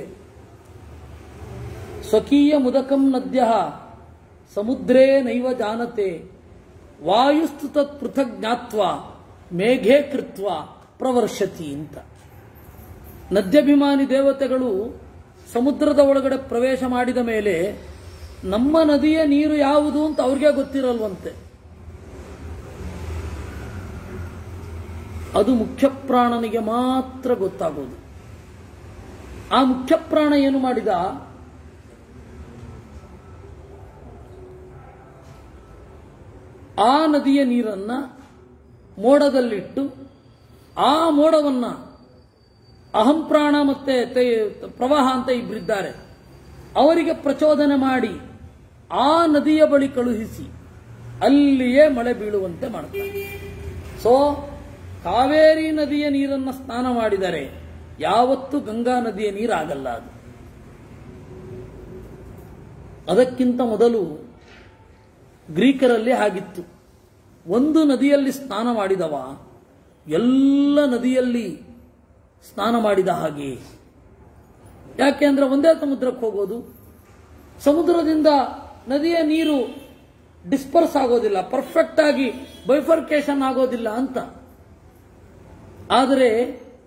ಸ್ವಕೀಯ ಮುದಕಂ ನದ್ಯ ಸಮುದ್ರೇ ನೈವ ಜಾನತೆ ವಾಯುಸ್ತು ತತ್ ಪೃಥಕ್ ಜ್ಞಾತ್ವ ಮೇಘೇ ಕೃತ್ವ ಪ್ರವರ್ಷತಿ ಅಂತ ನದ್ಯಭಿಮಾನಿ ದೇವತೆಗಳು ಸಮುದ್ರದ ಒಳಗಡೆ ಪ್ರವೇಶ ಮಾಡಿದ ಮೇಲೆ ನಮ್ಮ ನದಿಯ ನೀರು ಯಾವುದು ಅಂತ ಅವ್ರಿಗೆ ಗೊತ್ತಿರಲ್ವಂತೆ ಅದು ಮುಖ್ಯ ಪ್ರಾಣನಿಗೆ ಮಾತ್ರ ಗೊತ್ತಾಗೋದು ಆ ಮುಖ್ಯ ಪ್ರಾಣ ಏನು ಮಾಡಿದ ಆ ನದಿಯ ನೀರನ್ನ ಮೋಡದಲ್ಲಿಟ್ಟು ಆ ಮೋಡವನ್ನ ಅಹಂಪ್ರಾಣ ಮತ್ತೆ ತೇ- ಪ್ರವಾಹ ಅಂತ ಇಬ್ಬರಿದ್ದಾರೆ ಅವರಿಗೆ ಪ್ರಚೋದನೆ ಮಾಡಿ ಆ ನದಿಯ ಬಳಿ ಕಳುಹಿಸಿ ಅಲ್ಲಿಯೇ ಮಳೆ ಬೀಳುವಂತೆ ಮಾಡುತ್ತಾರೆ ಸೊ ಕಾವೇರಿ ನದಿಯ ನೀರನ್ನು ಸ್ನಾನ ಮಾಡಿದರೆ ಯಾವತ್ತೂ ಗಂಗಾ ನದಿಯ ನೀರಾಗಲ್ಲ ಅದು ಅದಕ್ಕಿಂತ ಮೊದಲು ಗ್ರೀಕರಲ್ಲಿ ಹಾಗಿತ್ತು ಒಂದು ನದಿಯಲ್ಲಿ ಸ್ನಾನ ಮಾಡಿದವ ಎಲ್ಲ ನದಿಯಲ್ಲಿ ಸ್ನಾನ ಮಾಡಿದ ಹಾಗೆ ಯಾಕೆ ಅಂದ್ರೆ ಒಂದೇ ಸಮುದ್ರಕ್ಕೆ ಹೋಗೋದು ಸಮುದ್ರದಿಂದ ನದಿಯ ನೀರು ಡಿಸ್ಪರ್ಸ್ ಆಗೋದಿಲ್ಲ ಪರ್ಫೆಕ್ಟ್ ಆಗಿ ಬೈಫರ್ಕೇಶನ್ ಆಗೋದಿಲ್ಲ ಅಂತ ಆದರೆ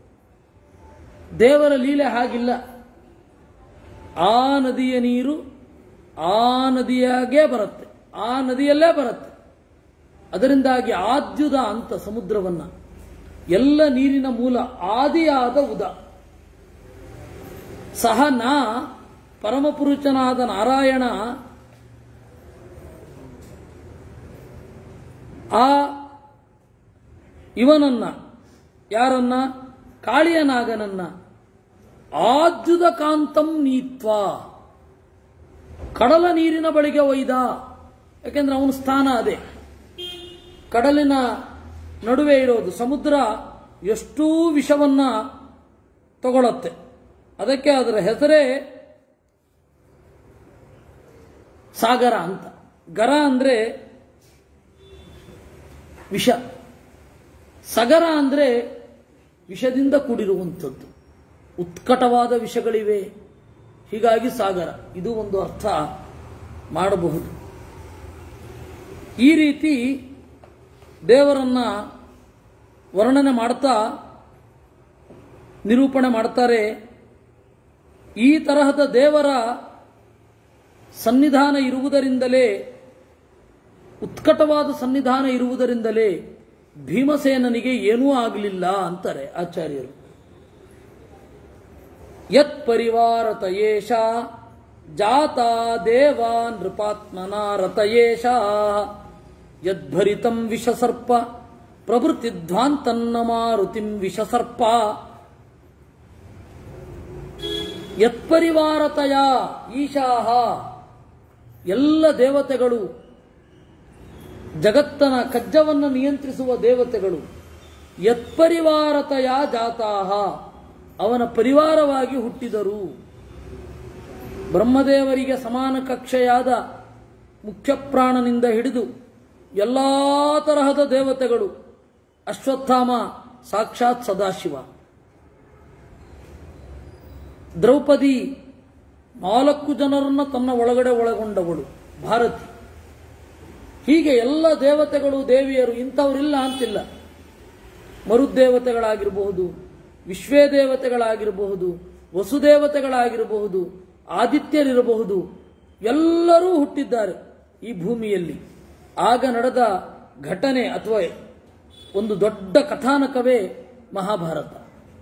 ದೇವರ ಲೀಲೆ ಹಾಗಿಲ್ಲ ಆ ನದಿಯ ನೀರು ಆ ನದಿಯಾಗೇ ಬರುತ್ತೆ ಆ ನದಿಯಲ್ಲೇ ಬರುತ್ತೆ ಅದರಿಂದಾಗಿ ಆದ್ಯುದ ಅಂತ ಸಮುದ್ರವನ್ನ ಎಲ್ಲ ನೀರಿನ ಮೂಲ ಆದಿಯಾದ ಉದ ಸಹ ನಾ ಪರಮಪುರುಷನಾದ ನಾರಾಯಣ ಆ ಇವನನ್ನ ಯಾರನ್ನ ಕಾಳಿಯನಾಗನನ್ನ ಆದ್ಯುದ ಕಾಂತಂ ನೀತ್ವ ಕಡಲ ನೀರಿನ ಬಳಿಗೆ ಒಯ್ದ ಯಾಕೆಂದ್ರೆ ಅವನ ಸ್ಥಾನ ಅದೇ ಕಡಲಿನ ನಡುವೆ ಇರೋದು ಸಮುದ್ರ ಎಷ್ಟೂ ವಿಷವನ್ನ ತಗೊಳತ್ತೆ ಅದಕ್ಕೆ ಅದರ ಹೆಸರೇ ಸಾಗರ ಅಂತ ಗರ ಅಂದ್ರೆ ವಿಷ ಸಗರ ಅಂದ್ರೆ ವಿಷದಿಂದ ಕೂಡಿರುವಂಥದ್ದು ಉತ್ಕಟವಾದ ವಿಷಗಳಿವೆ ಹೀಗಾಗಿ ಸಾಗರ ಇದು ಒಂದು ಅರ್ಥ ಮಾಡಬಹುದು ಈ ರೀತಿ ದೇವರನ್ನ ವರ್ಣನೆ ಮಾಡ್ತಾ ನಿರೂಪಣೆ ಮಾಡ್ತಾರೆ ಈ ತರಹದ ದೇವರ ಸನ್ನಿಧಾನ ಇರುವುದರಿಂದಲೇ ಉತ್ಕಟವಾದ ಸನ್ನಿಧಾನ ಇರುವುದರಿಂದಲೇ ಭೀಮಸೇನನಿಗೆ ಏನೂ ಆಗಲಿಲ್ಲ ಅಂತಾರೆ ಆಚಾರ್ಯರು ಯತ್ ಪರಿವಾರತಯೇಷ ಜಾತ ದೇವ ನೃಪಾತ್ಮನ ರತಯೇಷ ಯದ್ಭರಿತಂ ವಿಷಸರ್ಪ ಪ್ರಭೃತಿಧ್ವಾಂತನ್ನ ಮಾರುತಿಂ ವಿಷಸರ್ಪ ಯತ್ಪರಿವಾರತಯ ಈಶಾಹ ಎಲ್ಲ ದೇವತೆಗಳು ಜಗತ್ತನ ಕಜ್ಜವನ್ನು ನಿಯಂತ್ರಿಸುವ ದೇವತೆಗಳು ಯತ್ಪರಿವಾರತಯ ಜಾತಾಹ ಅವನ ಪರಿವಾರವಾಗಿ ಹುಟ್ಟಿದರು ಬ್ರಹ್ಮದೇವರಿಗೆ ಸಮಾನ ಕಕ್ಷೆಯಾದ ಮುಖ್ಯ ಪ್ರಾಣನಿಂದ ಹಿಡಿದು ಎಲ್ಲಾ ತರಹದ ದೇವತೆಗಳು ಅಶ್ವತ್ಥಾಮ ಸಾಕ್ಷಾತ್ ಸದಾಶಿವ ದ್ರೌಪದಿ ನಾಲ್ಕು ಜನರನ್ನ ತನ್ನ ಒಳಗಡೆ ಒಳಗೊಂಡವಳು ಭಾರತಿ ಹೀಗೆ ಎಲ್ಲ ದೇವತೆಗಳು ದೇವಿಯರು ಇಂಥವರಿಲ್ಲ ಅಂತಿಲ್ಲ ಮರುದೇವತೆಗಳಾಗಿರಬಹುದು ವಿಶ್ವೇ ದೇವತೆಗಳಾಗಿರಬಹುದು ವಸುದೇವತೆಗಳಾಗಿರಬಹುದು ಆದಿತ್ಯರಿರಬಹುದು ಎಲ್ಲರೂ ಹುಟ್ಟಿದ್ದಾರೆ ಈ ಭೂಮಿಯಲ್ಲಿ ಆಗ ನಡೆದ ಘಟನೆ ಅಥವಾ ಒಂದು ದೊಡ್ಡ ಕಥಾನಕವೇ ಮಹಾಭಾರತ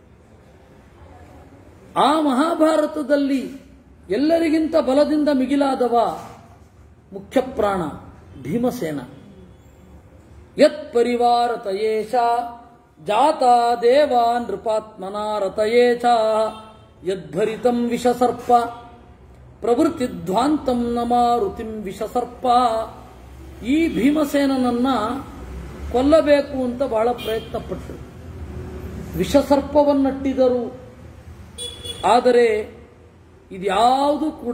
ಆ ಮಹಾಭಾರತದಲ್ಲಿ ಎಲ್ಲರಿಗಿಂತ ಬಲದಿಂದ ಮಿಗಿಲಾದವ ಮುಖ್ಯ ಪ್ರಾಣ ಭೀಮಸೇನ ಯತ್ ಪರಿವಾರತಯೇಷ ಜಾತ ದೇವ ನೃಪಾತ್ಮನ ರತಯೇಷ ಯದ್ಭರಿತಂ ವಿಷಸರ್ಪ ಪ್ರವೃತ್ತಿಧ್ವಾಂತಂ ನ ಮಾರುತಿಂ ವಿಷಸರ್ಪ ಈ ಭೀಮಸೇನನನ್ನ ಕೊಲ್ಲಬೇಕು ಅಂತ ಬಹಳ ಪ್ರಯತ್ನ ಪಟ್ಟರು ವಿಷಸರ್ಪವನ್ನಟ್ಟಿದರು ಆದರೆ ಇದ್ಯಾವುದು ಕೂಡ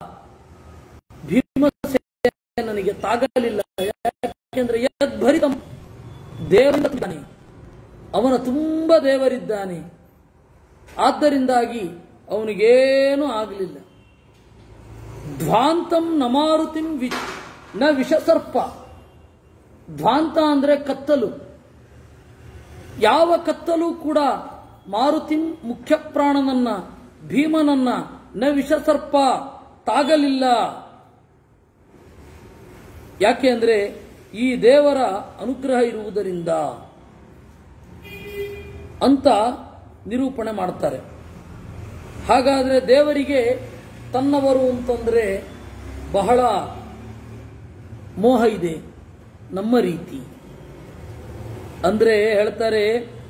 ಭೀಮಸೇನನಿಗೆ ತಾಗಲಿಲ್ಲ ಯಾಕೆಂದ್ರೆ ಯದ್ಭರಿತಂ ದೇವರಿದ್ದಾನೆ ಅವನ ತುಂಬ ದೇವರಿದ್ದಾನೆ ಆದ್ದರಿಂದಾಗಿ ಅವನಿಗೇನೂ ಆಗಲಿಲ್ಲ ಧ್ವಾಂತಂ ನಮಾರುತಿಂ ವಿ ನ ವಿಷಸರ್ಪ ಧ್ವಾಂತ ಅಂದ್ರೆ ಕತ್ತಲು ಯಾವ ಕತ್ತಲು ಕೂಡ ಮಾರುತಿಂ ಮುಖ್ಯ ಪ್ರಾಣನನ್ನ ಭೀಮನನ್ನ ನ ವಿಷಸರ್ಪ ತಾಗಲಿಲ್ಲ ಯಾಕೆ ಅಂದ್ರೆ ಈ ದೇವರ ಅನುಗ್ರಹ ಇರುವುದರಿಂದ ಅಂತ ನಿರೂಪಣೆ ಮಾಡ್ತಾರೆ ಹಾಗಾದ್ರೆ ದೇವರಿಗೆ ತನ್ನವರು ಅಂತಂದ್ರೆ ಬಹಳ ಮೋಹ ಇದೆ ನಮ್ಮ ರೀತಿ ಅಂದ್ರೆ ಹೇಳ್ತಾರೆ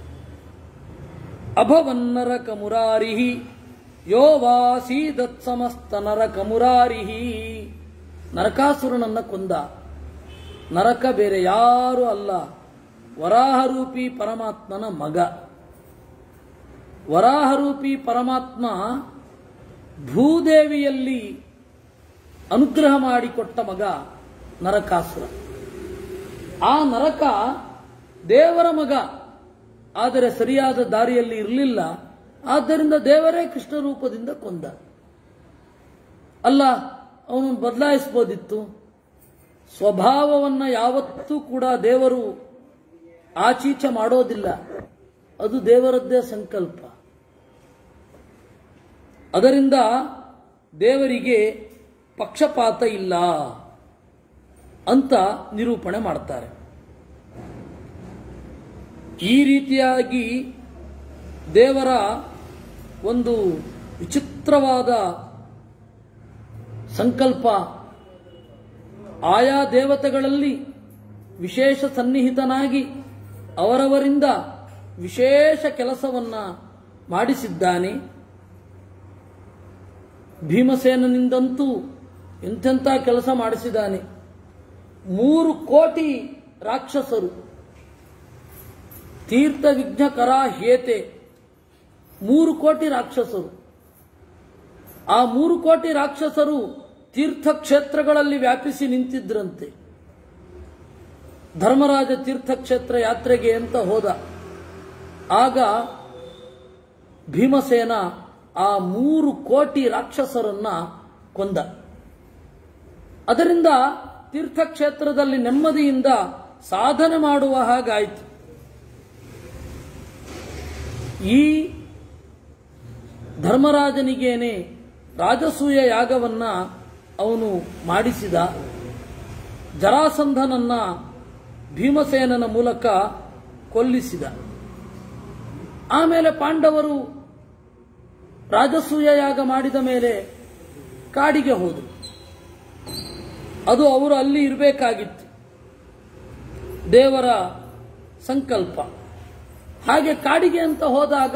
ಅಭವನ್ನರಕ ಮುರಾರಿಹಿ ಯೋ ವಾಸೀದತ್ ಸಮಸ್ತ ನರಕ ಮುರಾರಿಹಿ ನರಕಾಸುರನನ್ನ ಕೊಂದ ನರಕ ಬೇರೆ ಯಾರು ಅಲ್ಲ ವರಾಹರೂಪಿ ಪರಮಾತ್ಮನ ಮಗ ವರಾಹರೂಪಿ ಪರಮಾತ್ಮ ಭೂದೇವಿಯಲ್ಲಿ ಅನುಗ್ರಹ ಮಾಡಿಕೊಟ್ಟ ಮಗ ನರಕಾಸುರ ಆ ನರಕ ದೇವರ ಮಗ ಆದರೆ ಸರಿಯಾದ ದಾರಿಯಲ್ಲಿ ಇರಲಿಲ್ಲ ಆದ್ದರಿಂದ ದೇವರೇ ಕೃಷ್ಣ ರೂಪದಿಂದ ಕೊಂದ ಅಲ್ಲ ಅವನು ಬದಲಾಯಿಸಬಹುದಿತ್ತು ಸ್ವಭಾವವನ್ನ ಯಾವತ್ತೂ ಕೂಡ ದೇವರು ಆಚೀಚ ಮಾಡೋದಿಲ್ಲ ಅದು ದೇವರದ್ದೇ ಸಂಕಲ್ಪ ಅದರಿಂದ ದೇವರಿಗೆ ಪಕ್ಷಪಾತ ಇಲ್ಲ ಅಂತ ನಿರೂಪಣೆ ಮಾಡ್ತಾರೆ ಈ ರೀತಿಯಾಗಿ ದೇವರ ಒಂದು ವಿಚಿತ್ರವಾದ ಸಂಕಲ್ಪ ಆಯಾ ದೇವತೆಗಳಲ್ಲಿ ವಿಶೇಷ ಸನ್ನಿಹಿತನಾಗಿ ಅವರವರಿಂದ ವಿಶೇಷ ಕೆಲಸವನ್ನ ಮಾಡಿಸಿದ್ದಾನೆ ಭೀಮಸೇನನಿಂದಂತೂ ಎಂತೆಂಥ ಕೆಲಸ ಮಾಡಿಸಿದ್ದಾನೆ ಮೂರು ಕೋಟಿ ರಾಕ್ಷಸರು ತೀರ್ಥ ವಿಘ್ನಕರ ಹೇತೆ ಮೂರು ಕೋಟಿ ರಾಕ್ಷಸರು ಆ ಮೂರು ಕೋಟಿ ರಾಕ್ಷಸರು ತೀರ್ಥಕ್ಷೇತ್ರಗಳಲ್ಲಿ ವ್ಯಾಪಿಸಿ ನಿಂತಿದ್ರಂತೆ ಧರ್ಮರಾಜ ತೀರ್ಥಕ್ಷೇತ್ರ ಯಾತ್ರೆಗೆ ಅಂತ ಹೋದ ಆಗ ಭೀಮಸೇನ ಆ ಮೂರು ಕೋಟಿ ರಾಕ್ಷಸರನ್ನ ಕೊಂದ ಅದರಿಂದ ತೀರ್ಥಕ್ಷೇತ್ರದಲ್ಲಿ ನೆಮ್ಮದಿಯಿಂದ ಸಾಧನೆ ಮಾಡುವ ಹಾಗಾಯಿತು ಈ ಧರ್ಮರಾಜನಿಗೇನೆ ರಾಜಸೂಯ ಯಾಗವನ್ನ ಅವನು ಮಾಡಿಸಿದ ಜರಾಸಂಧನನ್ನ ಭೀಮಸೇನನ ಮೂಲಕ ಕೊಲ್ಲಿಸಿದ ಆಮೇಲೆ ಪಾಂಡವರು ರಾಜಸೂಯ ಯಾಗ ಮಾಡಿದ ಮೇಲೆ ಕಾಡಿಗೆ ಹೋದರು ಅದು ಅವರು ಅಲ್ಲಿ ಇರಬೇಕಾಗಿತ್ತು ದೇವರ ಸಂಕಲ್ಪ ಹಾಗೆ ಕಾಡಿಗೆ ಅಂತ ಹೋದಾಗ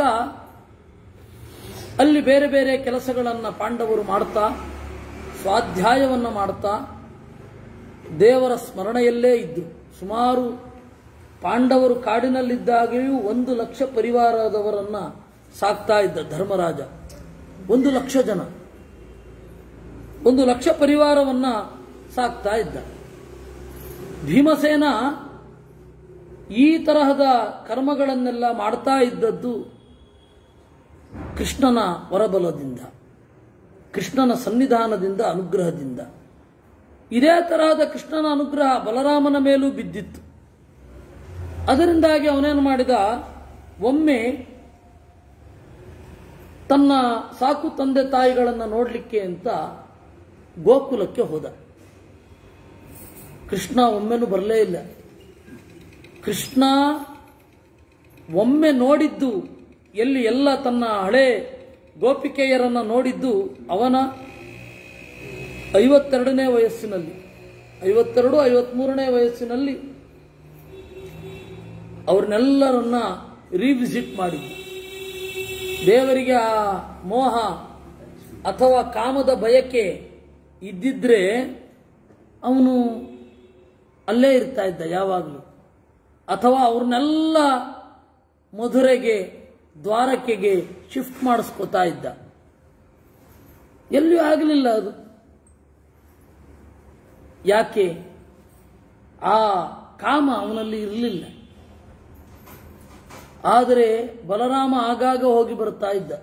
ಅಲ್ಲಿ ಬೇರೆ ಬೇರೆ ಕೆಲಸಗಳನ್ನು ಪಾಂಡವರು ಮಾಡ್ತಾ ಸ್ವಾಧ್ಯಾಯವನ್ನ ಮಾಡ್ತಾ ದೇವರ ಸ್ಮರಣೆಯಲ್ಲೇ ಇದ್ರು ಸುಮಾರು ಪಾಂಡವರು ಕಾಡಿನಲ್ಲಿದ್ದಾಗೆಯೂ ಒಂದು ಲಕ್ಷ ಪರಿವಾರದವರನ್ನ ಸಾಕ್ತಾ ಇದ್ದ ಧರ್ಮರಾಜ ಒಂದು ಲಕ್ಷ ಜನ ಒಂದು ಲಕ್ಷ ಪರಿವಾರವನ್ನ ಸಾಕ್ತಾ ಇದ್ದ ಭೀಮಸೇನ ಈ ತರಹದ ಕರ್ಮಗಳನ್ನೆಲ್ಲ ಮಾಡ್ತಾ ಇದ್ದದ್ದು ಕೃಷ್ಣನ ವರಬಲದಿಂದ ಕೃಷ್ಣನ ಸನ್ನಿಧಾನದಿಂದ ಅನುಗ್ರಹದಿಂದ ಇದೇ ತರಹದ ಕೃಷ್ಣನ ಅನುಗ್ರಹ ಬಲರಾಮನ ಮೇಲೂ ಬಿದ್ದಿತ್ತು ಅದರಿಂದಾಗಿ ಅವನೇನು ಮಾಡಿದ ಒಮ್ಮೆ ತನ್ನ ಸಾಕು ತಂದೆ ತಾಯಿಗಳನ್ನು ನೋಡಲಿಕ್ಕೆ ಅಂತ ಗೋಕುಲಕ್ಕೆ ಹೋದ ಕೃಷ್ಣ ಒಮ್ಮೆನೂ ಬರಲೇ ಇಲ್ಲ ಕೃಷ್ಣ ಒಮ್ಮೆ ನೋಡಿದ್ದು ಎಲ್ಲಿ ಎಲ್ಲ ತನ್ನ ಹಳೆ ಗೋಪಿಕೆಯರನ್ನ ನೋಡಿದ್ದು ಅವನ ಐವತ್ತೆರಡನೇ ವಯಸ್ಸಿನಲ್ಲಿ ಐವತ್ತೆರಡು ಐವತ್ಮೂರನೇ ವಯಸ್ಸಿನಲ್ಲಿ ಅವ್ರನ್ನೆಲ್ಲರನ್ನ ರಿವಿಸಿಟ್ ಮಾಡಿದ್ದು ದೇವರಿಗೆ ಆ ಮೋಹ ಅಥವಾ ಕಾಮದ ಬಯಕೆ ಇದ್ದಿದ್ರೆ ಅವನು ಅಲ್ಲೇ ಇರ್ತಾ ಇದ್ದ ಯಾವಾಗಲೂ ಅಥವಾ ಅವ್ರನ್ನೆಲ್ಲ ಮಧುರೆಗೆ ದ್ವಾರಕೆಗೆ ಶಿಫ್ಟ್ ಮಾಡಿಸ್ಕೋತಾ ಇದ್ದ ಎಲ್ಲಿಯೂ ಆಗಲಿಲ್ಲ ಅದು ಯಾಕೆ ಆ ಕಾಮ ಅವನಲ್ಲಿ ಇರಲಿಲ್ಲ ಆದರೆ ಬಲರಾಮ ಆಗಾಗ ಹೋಗಿ ಬರ್ತಾ ಇದ್ದ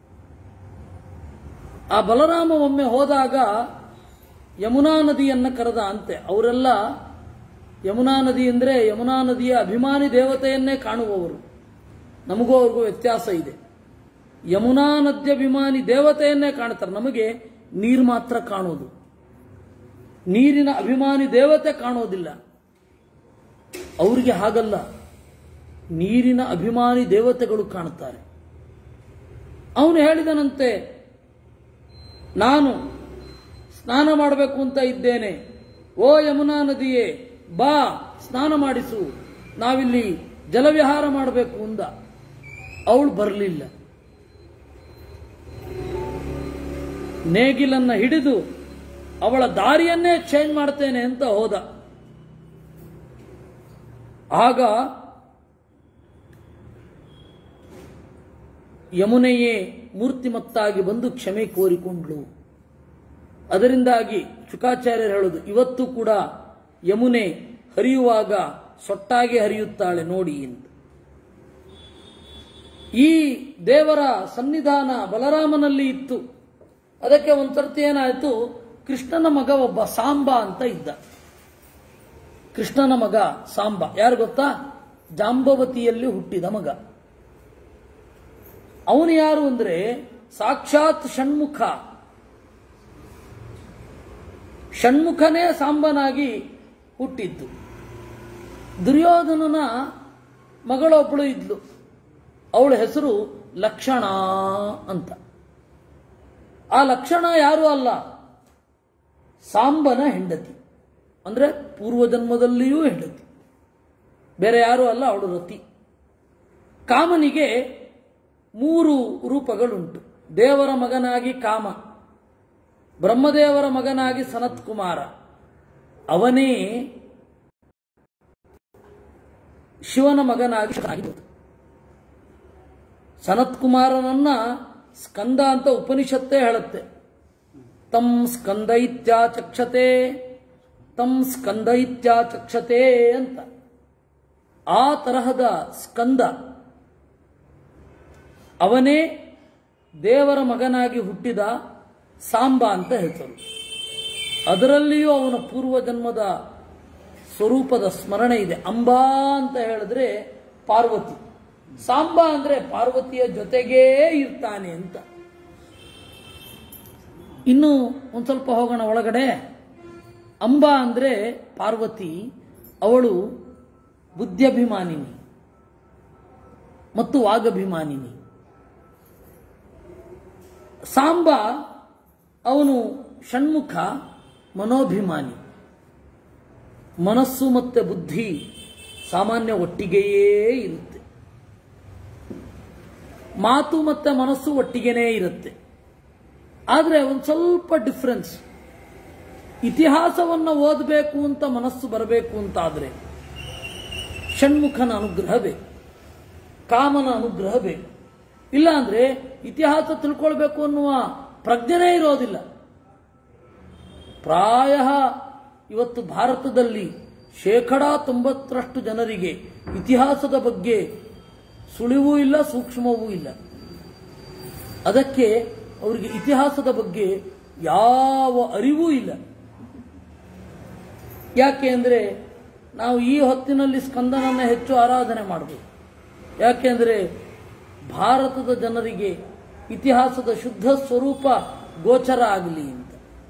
ಆ ಬಲರಾಮ ಒಮ್ಮೆ ಹೋದಾಗ ಯಮುನಾ ನದಿಯನ್ನ ಕರೆದ ಅಂತೆ ಅವರೆಲ್ಲ ಯಮುನಾ ನದಿ ಅಂದರೆ ಯಮುನಾ ನದಿಯ ಅಭಿಮಾನಿ ದೇವತೆಯನ್ನೇ ಕಾಣುವವರು ನಮಗೂ ಅವ್ರಿಗೂ ವ್ಯತ್ಯಾಸ ಇದೆ ಯಮುನಾ ನದ್ಯಭಿಮಾನಿ ದೇವತೆಯನ್ನೇ ಕಾಣ್ತಾರೆ ನಮಗೆ ನೀರು ಮಾತ್ರ ಕಾಣೋದು ನೀರಿನ ಅಭಿಮಾನಿ ದೇವತೆ ಕಾಣೋದಿಲ್ಲ ಅವರಿಗೆ ಹಾಗಲ್ಲ ನೀರಿನ ಅಭಿಮಾನಿ ದೇವತೆಗಳು ಕಾಣುತ್ತಾರೆ ಅವನು ಹೇಳಿದನಂತೆ ನಾನು ಸ್ನಾನ ಮಾಡಬೇಕು ಅಂತ ಇದ್ದೇನೆ ಓ ಯಮುನಾ ನದಿಯೇ ಬಾ ಸ್ನಾನ ಮಾಡಿಸು ನಾವಿಲ್ಲಿ ಜಲವಿಹಾರ ಮಾಡಬೇಕು ಅಂದ ಅವಳು ಬರಲಿಲ್ಲ ನೇಗಿಲನ್ನ ಹಿಡಿದು ಅವಳ ದಾರಿಯನ್ನೇ ಚೇಂಜ್ ಮಾಡ್ತೇನೆ ಅಂತ ಹೋದ ಆಗ ಯಮುನೆಯೇ ಮೂರ್ತಿಮತ್ತಾಗಿ ಬಂದು ಕ್ಷಮೆ ಕೋರಿಕೊಂಡ್ಳು ಅದರಿಂದಾಗಿ ಶುಕಾಚಾರ್ಯರು ಹೇಳುದು ಇವತ್ತು ಕೂಡ ಯಮುನೆ ಹರಿಯುವಾಗ ಸೊಟ್ಟಾಗಿ ಹರಿಯುತ್ತಾಳೆ ನೋಡಿ ಎಂದು ಈ ದೇವರ ಸನ್ನಿಧಾನ ಬಲರಾಮನಲ್ಲಿ ಇತ್ತು ಅದಕ್ಕೆ ಒಂದ್ಸರ್ತಿ ಏನಾಯ್ತು ಕೃಷ್ಣನ ಮಗ ಒಬ್ಬ ಸಾಂಬ ಅಂತ ಇದ್ದ ಕೃಷ್ಣನ ಮಗ ಸಾಂಬ ಯಾರು ಗೊತ್ತಾ ಜಾಂಬವತಿಯಲ್ಲಿ ಹುಟ್ಟಿದ ಮಗ ಅವನು ಯಾರು ಅಂದ್ರೆ ಸಾಕ್ಷಾತ್ ಷಣ್ಮುಖ ಷಣ್ಮುಖನೇ ಸಾಂಬನಾಗಿ ಹುಟ್ಟಿದ್ದು ದುರ್ಯೋಧನನ ಮಗಳೊಬ್ಬಳು ಇದ್ಲು ಅವಳ ಹೆಸರು ಲಕ್ಷಣ ಅಂತ ಆ ಲಕ್ಷಣ ಯಾರು ಅಲ್ಲ ಸಾಂಬನ ಹೆಂಡತಿ ಅಂದ್ರೆ ಪೂರ್ವಜನ್ಮದಲ್ಲಿಯೂ ಹೆಂಡತಿ ಬೇರೆ ಯಾರು ಅಲ್ಲ ಅವಳು ರತಿ ಕಾಮನಿಗೆ ಮೂರು ರೂಪಗಳುಂಟು ದೇವರ ಮಗನಾಗಿ ಕಾಮ ಬ್ರಹ್ಮದೇವರ ಮಗನಾಗಿ ಸನತ್ ಕುಮಾರ ಅವನೇ ಶಿವನ ಮಗನಾಗಿ ಆಗಿರೋದು ಸನತ್ ಕುಮಾರನನ್ನ ಸ್ಕಂದ ಅಂತ ಉಪನಿಷತ್ತೇ ಹೇಳುತ್ತೆ ತಂ ಸ್ಕಂದ ಇತ್ಯಾಚಕ್ಷತೆ ತಂ ಸ್ಕಂದ ಇತ್ಯಾಚಕ್ಷತೆ ಅಂತ ಆ ತರಹದ ಸ್ಕಂದ ಅವನೇ ದೇವರ ಮಗನಾಗಿ ಹುಟ್ಟಿದ ಸಾಂಬ ಅಂತ ಹೆಸರು ಅದರಲ್ಲಿಯೂ ಅವನ ಪೂರ್ವಜನ್ಮದ ಸ್ವರೂಪದ ಸ್ಮರಣೆ ಇದೆ ಅಂಬಾ ಅಂತ ಹೇಳಿದ್ರೆ ಪಾರ್ವತಿ ಸಾಂಬ ಅಂದ್ರೆ ಪಾರ್ವತಿಯ ಜೊತೆಗೇ ಇರ್ತಾನೆ ಅಂತ ಇನ್ನು ಒಂದ್ ಸ್ವಲ್ಪ ಹೋಗೋಣ ಒಳಗಡೆ ಅಂಬಾ ಅಂದ್ರೆ ಪಾರ್ವತಿ ಅವಳು ಬುದ್ಧ್ಯಭಿಮಾನಿನಿ ಮತ್ತು ವಾಗಭಿಮಾನಿನಿ ಸಾಂಬ ಅವನು ಷಣ್ಮುಖ ಮನೋಭಿಮಾನಿ ಮನಸ್ಸು ಮತ್ತೆ ಬುದ್ಧಿ ಸಾಮಾನ್ಯ ಒಟ್ಟಿಗೆಯೇ ಇರುತ್ತೆ ಮಾತು ಮತ್ತೆ ಮನಸ್ಸು ಒಟ್ಟಿಗೆನೇ ಇರುತ್ತೆ ಆದರೆ ಒಂದು ಸ್ವಲ್ಪ ಡಿಫ್ರೆನ್ಸ್ ಇತಿಹಾಸವನ್ನು ಓದಬೇಕು ಅಂತ ಮನಸ್ಸು ಬರಬೇಕು ಅಂತಾದ್ರೆ ಷಣ್ಮುಖನ ಅನುಗ್ರಹ ಬೇಕು ಕಾಮನ ಅನುಗ್ರಹ ಬೇಕು ಇಲ್ಲ ಅಂದ್ರೆ ಇತಿಹಾಸ ತಿಳ್ಕೊಳ್ಬೇಕು ಅನ್ನುವ ಪ್ರಜ್ಞೆನೇ ಇರೋದಿಲ್ಲ ಪ್ರಾಯ ಇವತ್ತು ಭಾರತದಲ್ಲಿ ಶೇಕಡ ತೊಂಬತ್ತರಷ್ಟು ಜನರಿಗೆ ಇತಿಹಾಸದ ಬಗ್ಗೆ ಸುಳಿವೂ ಇಲ್ಲ ಸೂಕ್ಷ್ಮವೂ ಇಲ್ಲ ಅದಕ್ಕೆ ಅವರಿಗೆ ಇತಿಹಾಸದ ಬಗ್ಗೆ ಯಾವ ಅರಿವೂ ಇಲ್ಲ ಯಾಕೆ ಅಂದ್ರೆ ನಾವು ಈ ಹೊತ್ತಿನಲ್ಲಿ ಸ್ಕಂದನನ್ನ ಹೆಚ್ಚು ಆರಾಧನೆ ಮಾಡಬೇಕು ಯಾಕೆಂದ್ರೆ ಭಾರತದ ಜನರಿಗೆ ಇತಿಹಾಸದ ಶುದ್ಧ ಸ್ವರೂಪ ಗೋಚರ ಆಗಲಿ ಅಂತ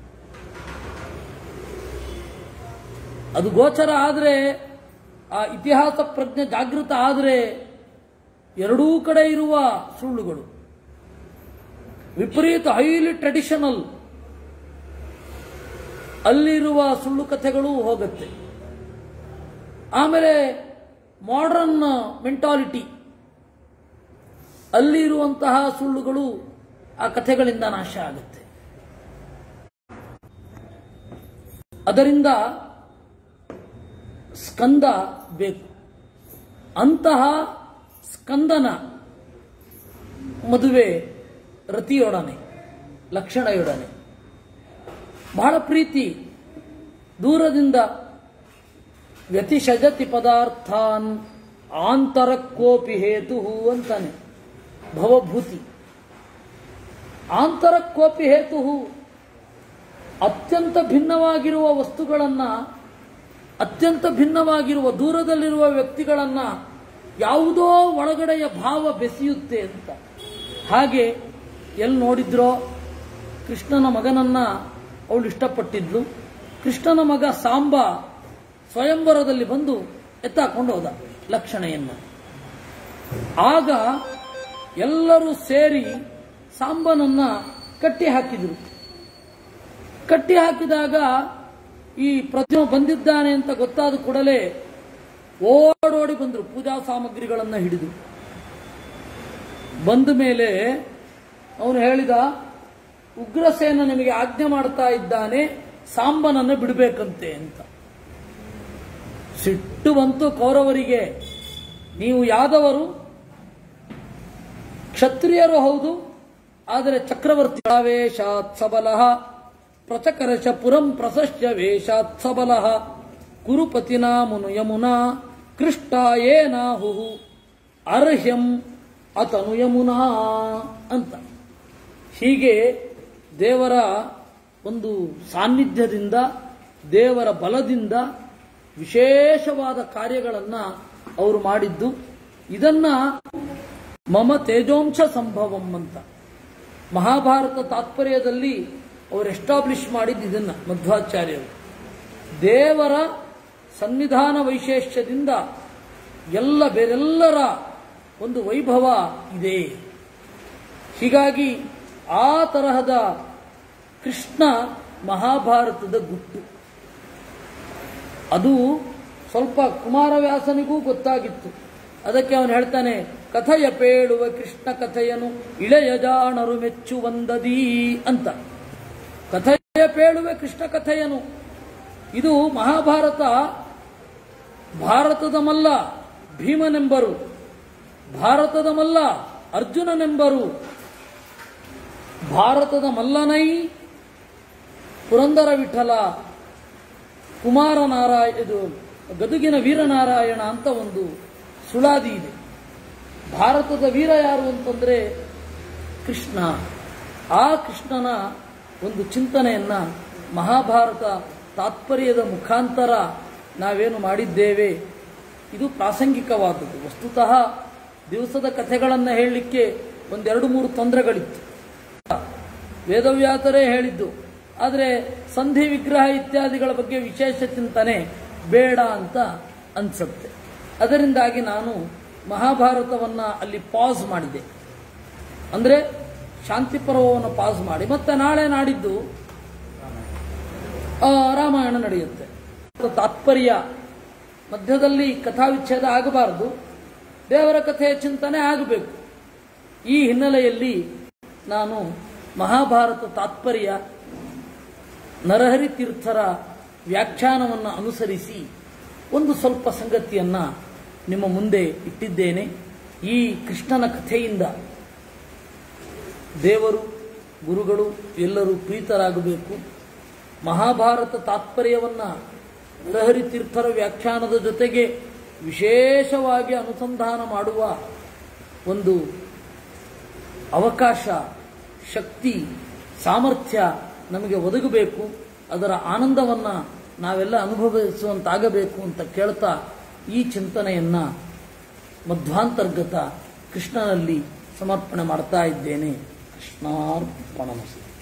ಅದು ಗೋಚರ ಆದರೆ ಆ ಇತಿಹಾಸ ಪ್ರಜ್ಞೆ ಜಾಗೃತ ಆದರೆ ಎರಡೂ ಕಡೆ ಇರುವ ಸುಳ್ಳುಗಳು ವಿಪರೀತ ಹೈಲಿ ಟ್ರೆಡಿಷನಲ್ ಅಲ್ಲಿರುವ ಸುಳ್ಳು ಕಥೆಗಳು ಹೋಗುತ್ತೆ ಆಮೇಲೆ ಮಾಡರ್ನ್ ಮೆಂಟಾಲಿಟಿ ಅಲ್ಲಿ ಇರುವಂತಹ ಸುಳ್ಳುಗಳು ಆ ಕಥೆಗಳಿಂದ ನಾಶ ಆಗುತ್ತೆ ಅದರಿಂದ ಸ್ಕಂದ ಬೇಕು ಅಂತಹ ಸ್ಕಂದನ ಮದುವೆ ರತಿಯೊಡನೆ ಲಕ್ಷಣಯೊಡನೆ ಬಹಳ ಪ್ರೀತಿ ದೂರದಿಂದ ವ್ಯತಿಷಜತಿ ಪದಾರ್ಥಾನ್ ಆಂತರಕ್ಕೋಪಿ ಹೇತು ಅಂತಾನೆ ಭವಭೂತಿ ಆಂತರಕ್ಕೋಪಿ ಹೇತು ಅತ್ಯಂತ ಭಿನ್ನವಾಗಿರುವ ವಸ್ತುಗಳನ್ನ ಅತ್ಯಂತ ಭಿನ್ನವಾಗಿರುವ ದೂರದಲ್ಲಿರುವ ವ್ಯಕ್ತಿಗಳನ್ನ ಯಾವುದೋ ಒಳಗಡೆಯ ಭಾವ ಬೆಸೆಯುತ್ತೆ ಅಂತ ಹಾಗೆ ಎಲ್ಲಿ ನೋಡಿದ್ರೋ ಕೃಷ್ಣನ ಮಗನನ್ನ ಅವಳು ಇಷ್ಟಪಟ್ಟಿದ್ಲು ಕೃಷ್ಣನ ಮಗ ಸಾಂಬ ಸ್ವಯಂವರದಲ್ಲಿ ಬಂದು ಎತ್ತಾಕೊಂಡು ಹೋದ ಲಕ್ಷಣೆಯನ್ನು ಆಗ ಎಲ್ಲರೂ ಸೇರಿ ಸಾಂಬನನ್ನ ಕಟ್ಟಿ ಹಾಕಿದರು ಕಟ್ಟಿ ಹಾಕಿದಾಗ ಈ ಪ್ರತಿಮ ಬಂದಿದ್ದಾನೆ ಅಂತ ಗೊತ್ತಾದ ಕೂಡಲೇ ಓಡೋಡಿ ಬಂದರು ಪೂಜಾ ಸಾಮಗ್ರಿಗಳನ್ನು ಹಿಡಿದು ಬಂದ ಮೇಲೆ ಅವನು ಹೇಳಿದ ಉಗ್ರಸೇನ ನಿಮಗೆ ಆಜ್ಞೆ ಮಾಡ್ತಾ ಇದ್ದಾನೆ ಸಾಂಬನನ್ನು ಬಿಡಬೇಕಂತೆ ಅಂತ ಸಿಟ್ಟು ಬಂತು ಕೌರವರಿಗೆ ನೀವು ಯಾದವರು ಕ್ಷತ್ರಿಯರು ಹೌದು ಆದರೆ ಚಕ್ರವರ್ತಿ ವೇಷಾತ್ ಸಬಲ ಪ್ರಚಕರಶ ಪುರಂ ಪ್ರಶಸ್ಯ ವೇಷಾತ್ ಸಬಲ ಕುರುಪತಿನಾ ಮುನು ಯಮುನಾ ಕೃಷ್ಟ ಏನಾಹು ಅರ್ಹ್ಯಂ ಅತನು ಯಮುನಾ ಅಂತ ಹೀಗೆ ದೇವರ ಒಂದು ಸಾನ್ನಿಧ್ಯದಿಂದ ದೇವರ ಬಲದಿಂದ ವಿಶೇಷವಾದ ಕಾರ್ಯಗಳನ್ನು ಅವರು ಮಾಡಿದ್ದು ಇದನ್ನ ಮಮ ತೇಜೋಂಶ ಸಂಭವಂ ಅಂತ ಮಹಾಭಾರತ ತಾತ್ಪರ್ಯದಲ್ಲಿ ಅವರು ಎಸ್ಟಾಬ್ಲಿಷ್ ಮಾಡಿದ್ದು ಇದನ್ನ ಮಧ್ವಾಚಾರ್ಯರು ದೇವರ ಸನ್ನಿಧಾನ ವೈಶೇಷ್ಯದಿಂದ ಎಲ್ಲ ಬೇರೆಲ್ಲರ ಒಂದು ವೈಭವ ಇದೆ ಹೀಗಾಗಿ ಆ ತರಹದ ಕೃಷ್ಣ ಮಹಾಭಾರತದ ಗುಟ್ಟು ಅದು ಸ್ವಲ್ಪ ಕುಮಾರವ್ಯಾಸನಿಗೂ ಗೊತ್ತಾಗಿತ್ತು ಅದಕ್ಕೆ ಅವನು ಹೇಳ್ತಾನೆ ಕಥೆಯ ಪೇಳುವ ಕೃಷ್ಣ ಕಥೆಯನು ಇಳೆಯ ಜಾಣರು ಮೆಚ್ಚುವಂದದೀ ಅಂತ ಕಥೆಯ ಪೇಳುವೆ ಕೃಷ್ಣ ಕಥೆಯನು ಇದು ಮಹಾಭಾರತ ಭಾರತದ ಮಲ್ಲ ಭೀಮನೆಂಬರು ಭಾರತದ ಮಲ್ಲ ಅರ್ಜುನನೆಂಬರು ಭಾರತದ ಮಲ್ಲನೈ ಪುರಂದರ ವಿಠಲ ಕುಮಾರನಾರಾಯ ಇದು ಗದುಗಿನ ವೀರನಾರಾಯಣ ಅಂತ ಒಂದು ಸುಳಾದಿ ಇದೆ ಭಾರತದ ವೀರ ಯಾರು ಅಂತಂದ್ರೆ ಕೃಷ್ಣ ಆ ಕೃಷ್ಣನ ಒಂದು ಚಿಂತನೆಯನ್ನ ಮಹಾಭಾರತ ತಾತ್ಪರ್ಯದ ಮುಖಾಂತರ ನಾವೇನು ಮಾಡಿದ್ದೇವೆ ಇದು ಪ್ರಾಸಂಗಿಕವಾದದ್ದು ವಸ್ತುತಃ ದಿವಸದ ಕಥೆಗಳನ್ನು ಹೇಳಲಿಕ್ಕೆ ಒಂದೆರಡು ಮೂರು ತೊಂದರೆಗಳಿತ್ತು ವೇದವ್ಯಾಸರೇ ಹೇಳಿದ್ದು ಆದರೆ ಸಂಧಿ ವಿಗ್ರಹ ಇತ್ಯಾದಿಗಳ ಬಗ್ಗೆ ವಿಶೇಷ ಚಿಂತನೆ ಬೇಡ ಅಂತ ಅನ್ಸುತ್ತೆ ಅದರಿಂದಾಗಿ ನಾನು ಮಹಾಭಾರತವನ್ನ ಅಲ್ಲಿ ಪಾಸ್ ಮಾಡಿದೆ ಅಂದ್ರೆ ಶಾಂತಿ ಪರ್ವವನ್ನು ಪಾಸ್ ಮಾಡಿ ಮತ್ತೆ ನಾಳೆ ನಾಡಿದ್ದು ಆ, ರಾಮಾಯಣ ನಡೆಯುತ್ತೆ ತಾತ್ಪರ್ಯ ಮಧ್ಯದಲ್ಲಿ ಕಥಾವಿಚ್ಛೇದ ಆಗಬಾರದು ದೇವರ ಕಥೆಯ ಚಿಂತನೆ ಆಗಬೇಕು ಈ ಹಿನ್ನೆಲೆಯಲ್ಲಿ ನಾನು ಮಹಾಭಾರತ ತಾತ್ಪರ್ಯ ನರಹರಿ ತೀರ್ಥರ ವ್ಯಾಖ್ಯಾನವನ್ನು ಅನುಸರಿಸಿ ಒಂದು ಸ್ವಲ್ಪ ಸಂಗತಿಯನ್ನ ನಿಮ್ಮ ಮುಂದೆ ಇಟ್ಟಿದ್ದೇನೆ ಈ ಕೃಷ್ಣನ ಕಥೆಯಿಂದ ದೇವರು ಗುರುಗಳು ಎಲ್ಲರೂ ಪ್ರೀತರಾಗಬೇಕು ಮಹಾಭಾರತ ತಾತ್ಪರ್ಯವನ್ನ ನರಹರಿ ತೀರ್ಥರ ವ್ಯಾಖ್ಯಾನದ ಜೊತೆಗೆ ವಿಶೇಷವಾಗಿ ಅನುಸಂಧಾನ ಮಾಡುವ ಒಂದು ಅವಕಾಶ ಶಕ್ತಿ ಸಾಮರ್ಥ್ಯ ನಮಗೆ ಒದಗಬೇಕು ಅದರ ಆನಂದವನ್ನ ನಾವೆಲ್ಲ ಅನುಭವಿಸುವಂತಾಗಬೇಕು ಅಂತ ಕೇಳ್ತಾ ಈ ಚಿಂತನೆಯನ್ನ ಮಧ್ವಾಂತರ್ಗತ ಕೃಷ್ಣನಲ್ಲಿ ಸಮರ್ಪಣೆ ಮಾಡ್ತಾ ಇದ್ದೇನೆ ಕೃಷ್ಣಾರ್ಪಣಮಸ್ತು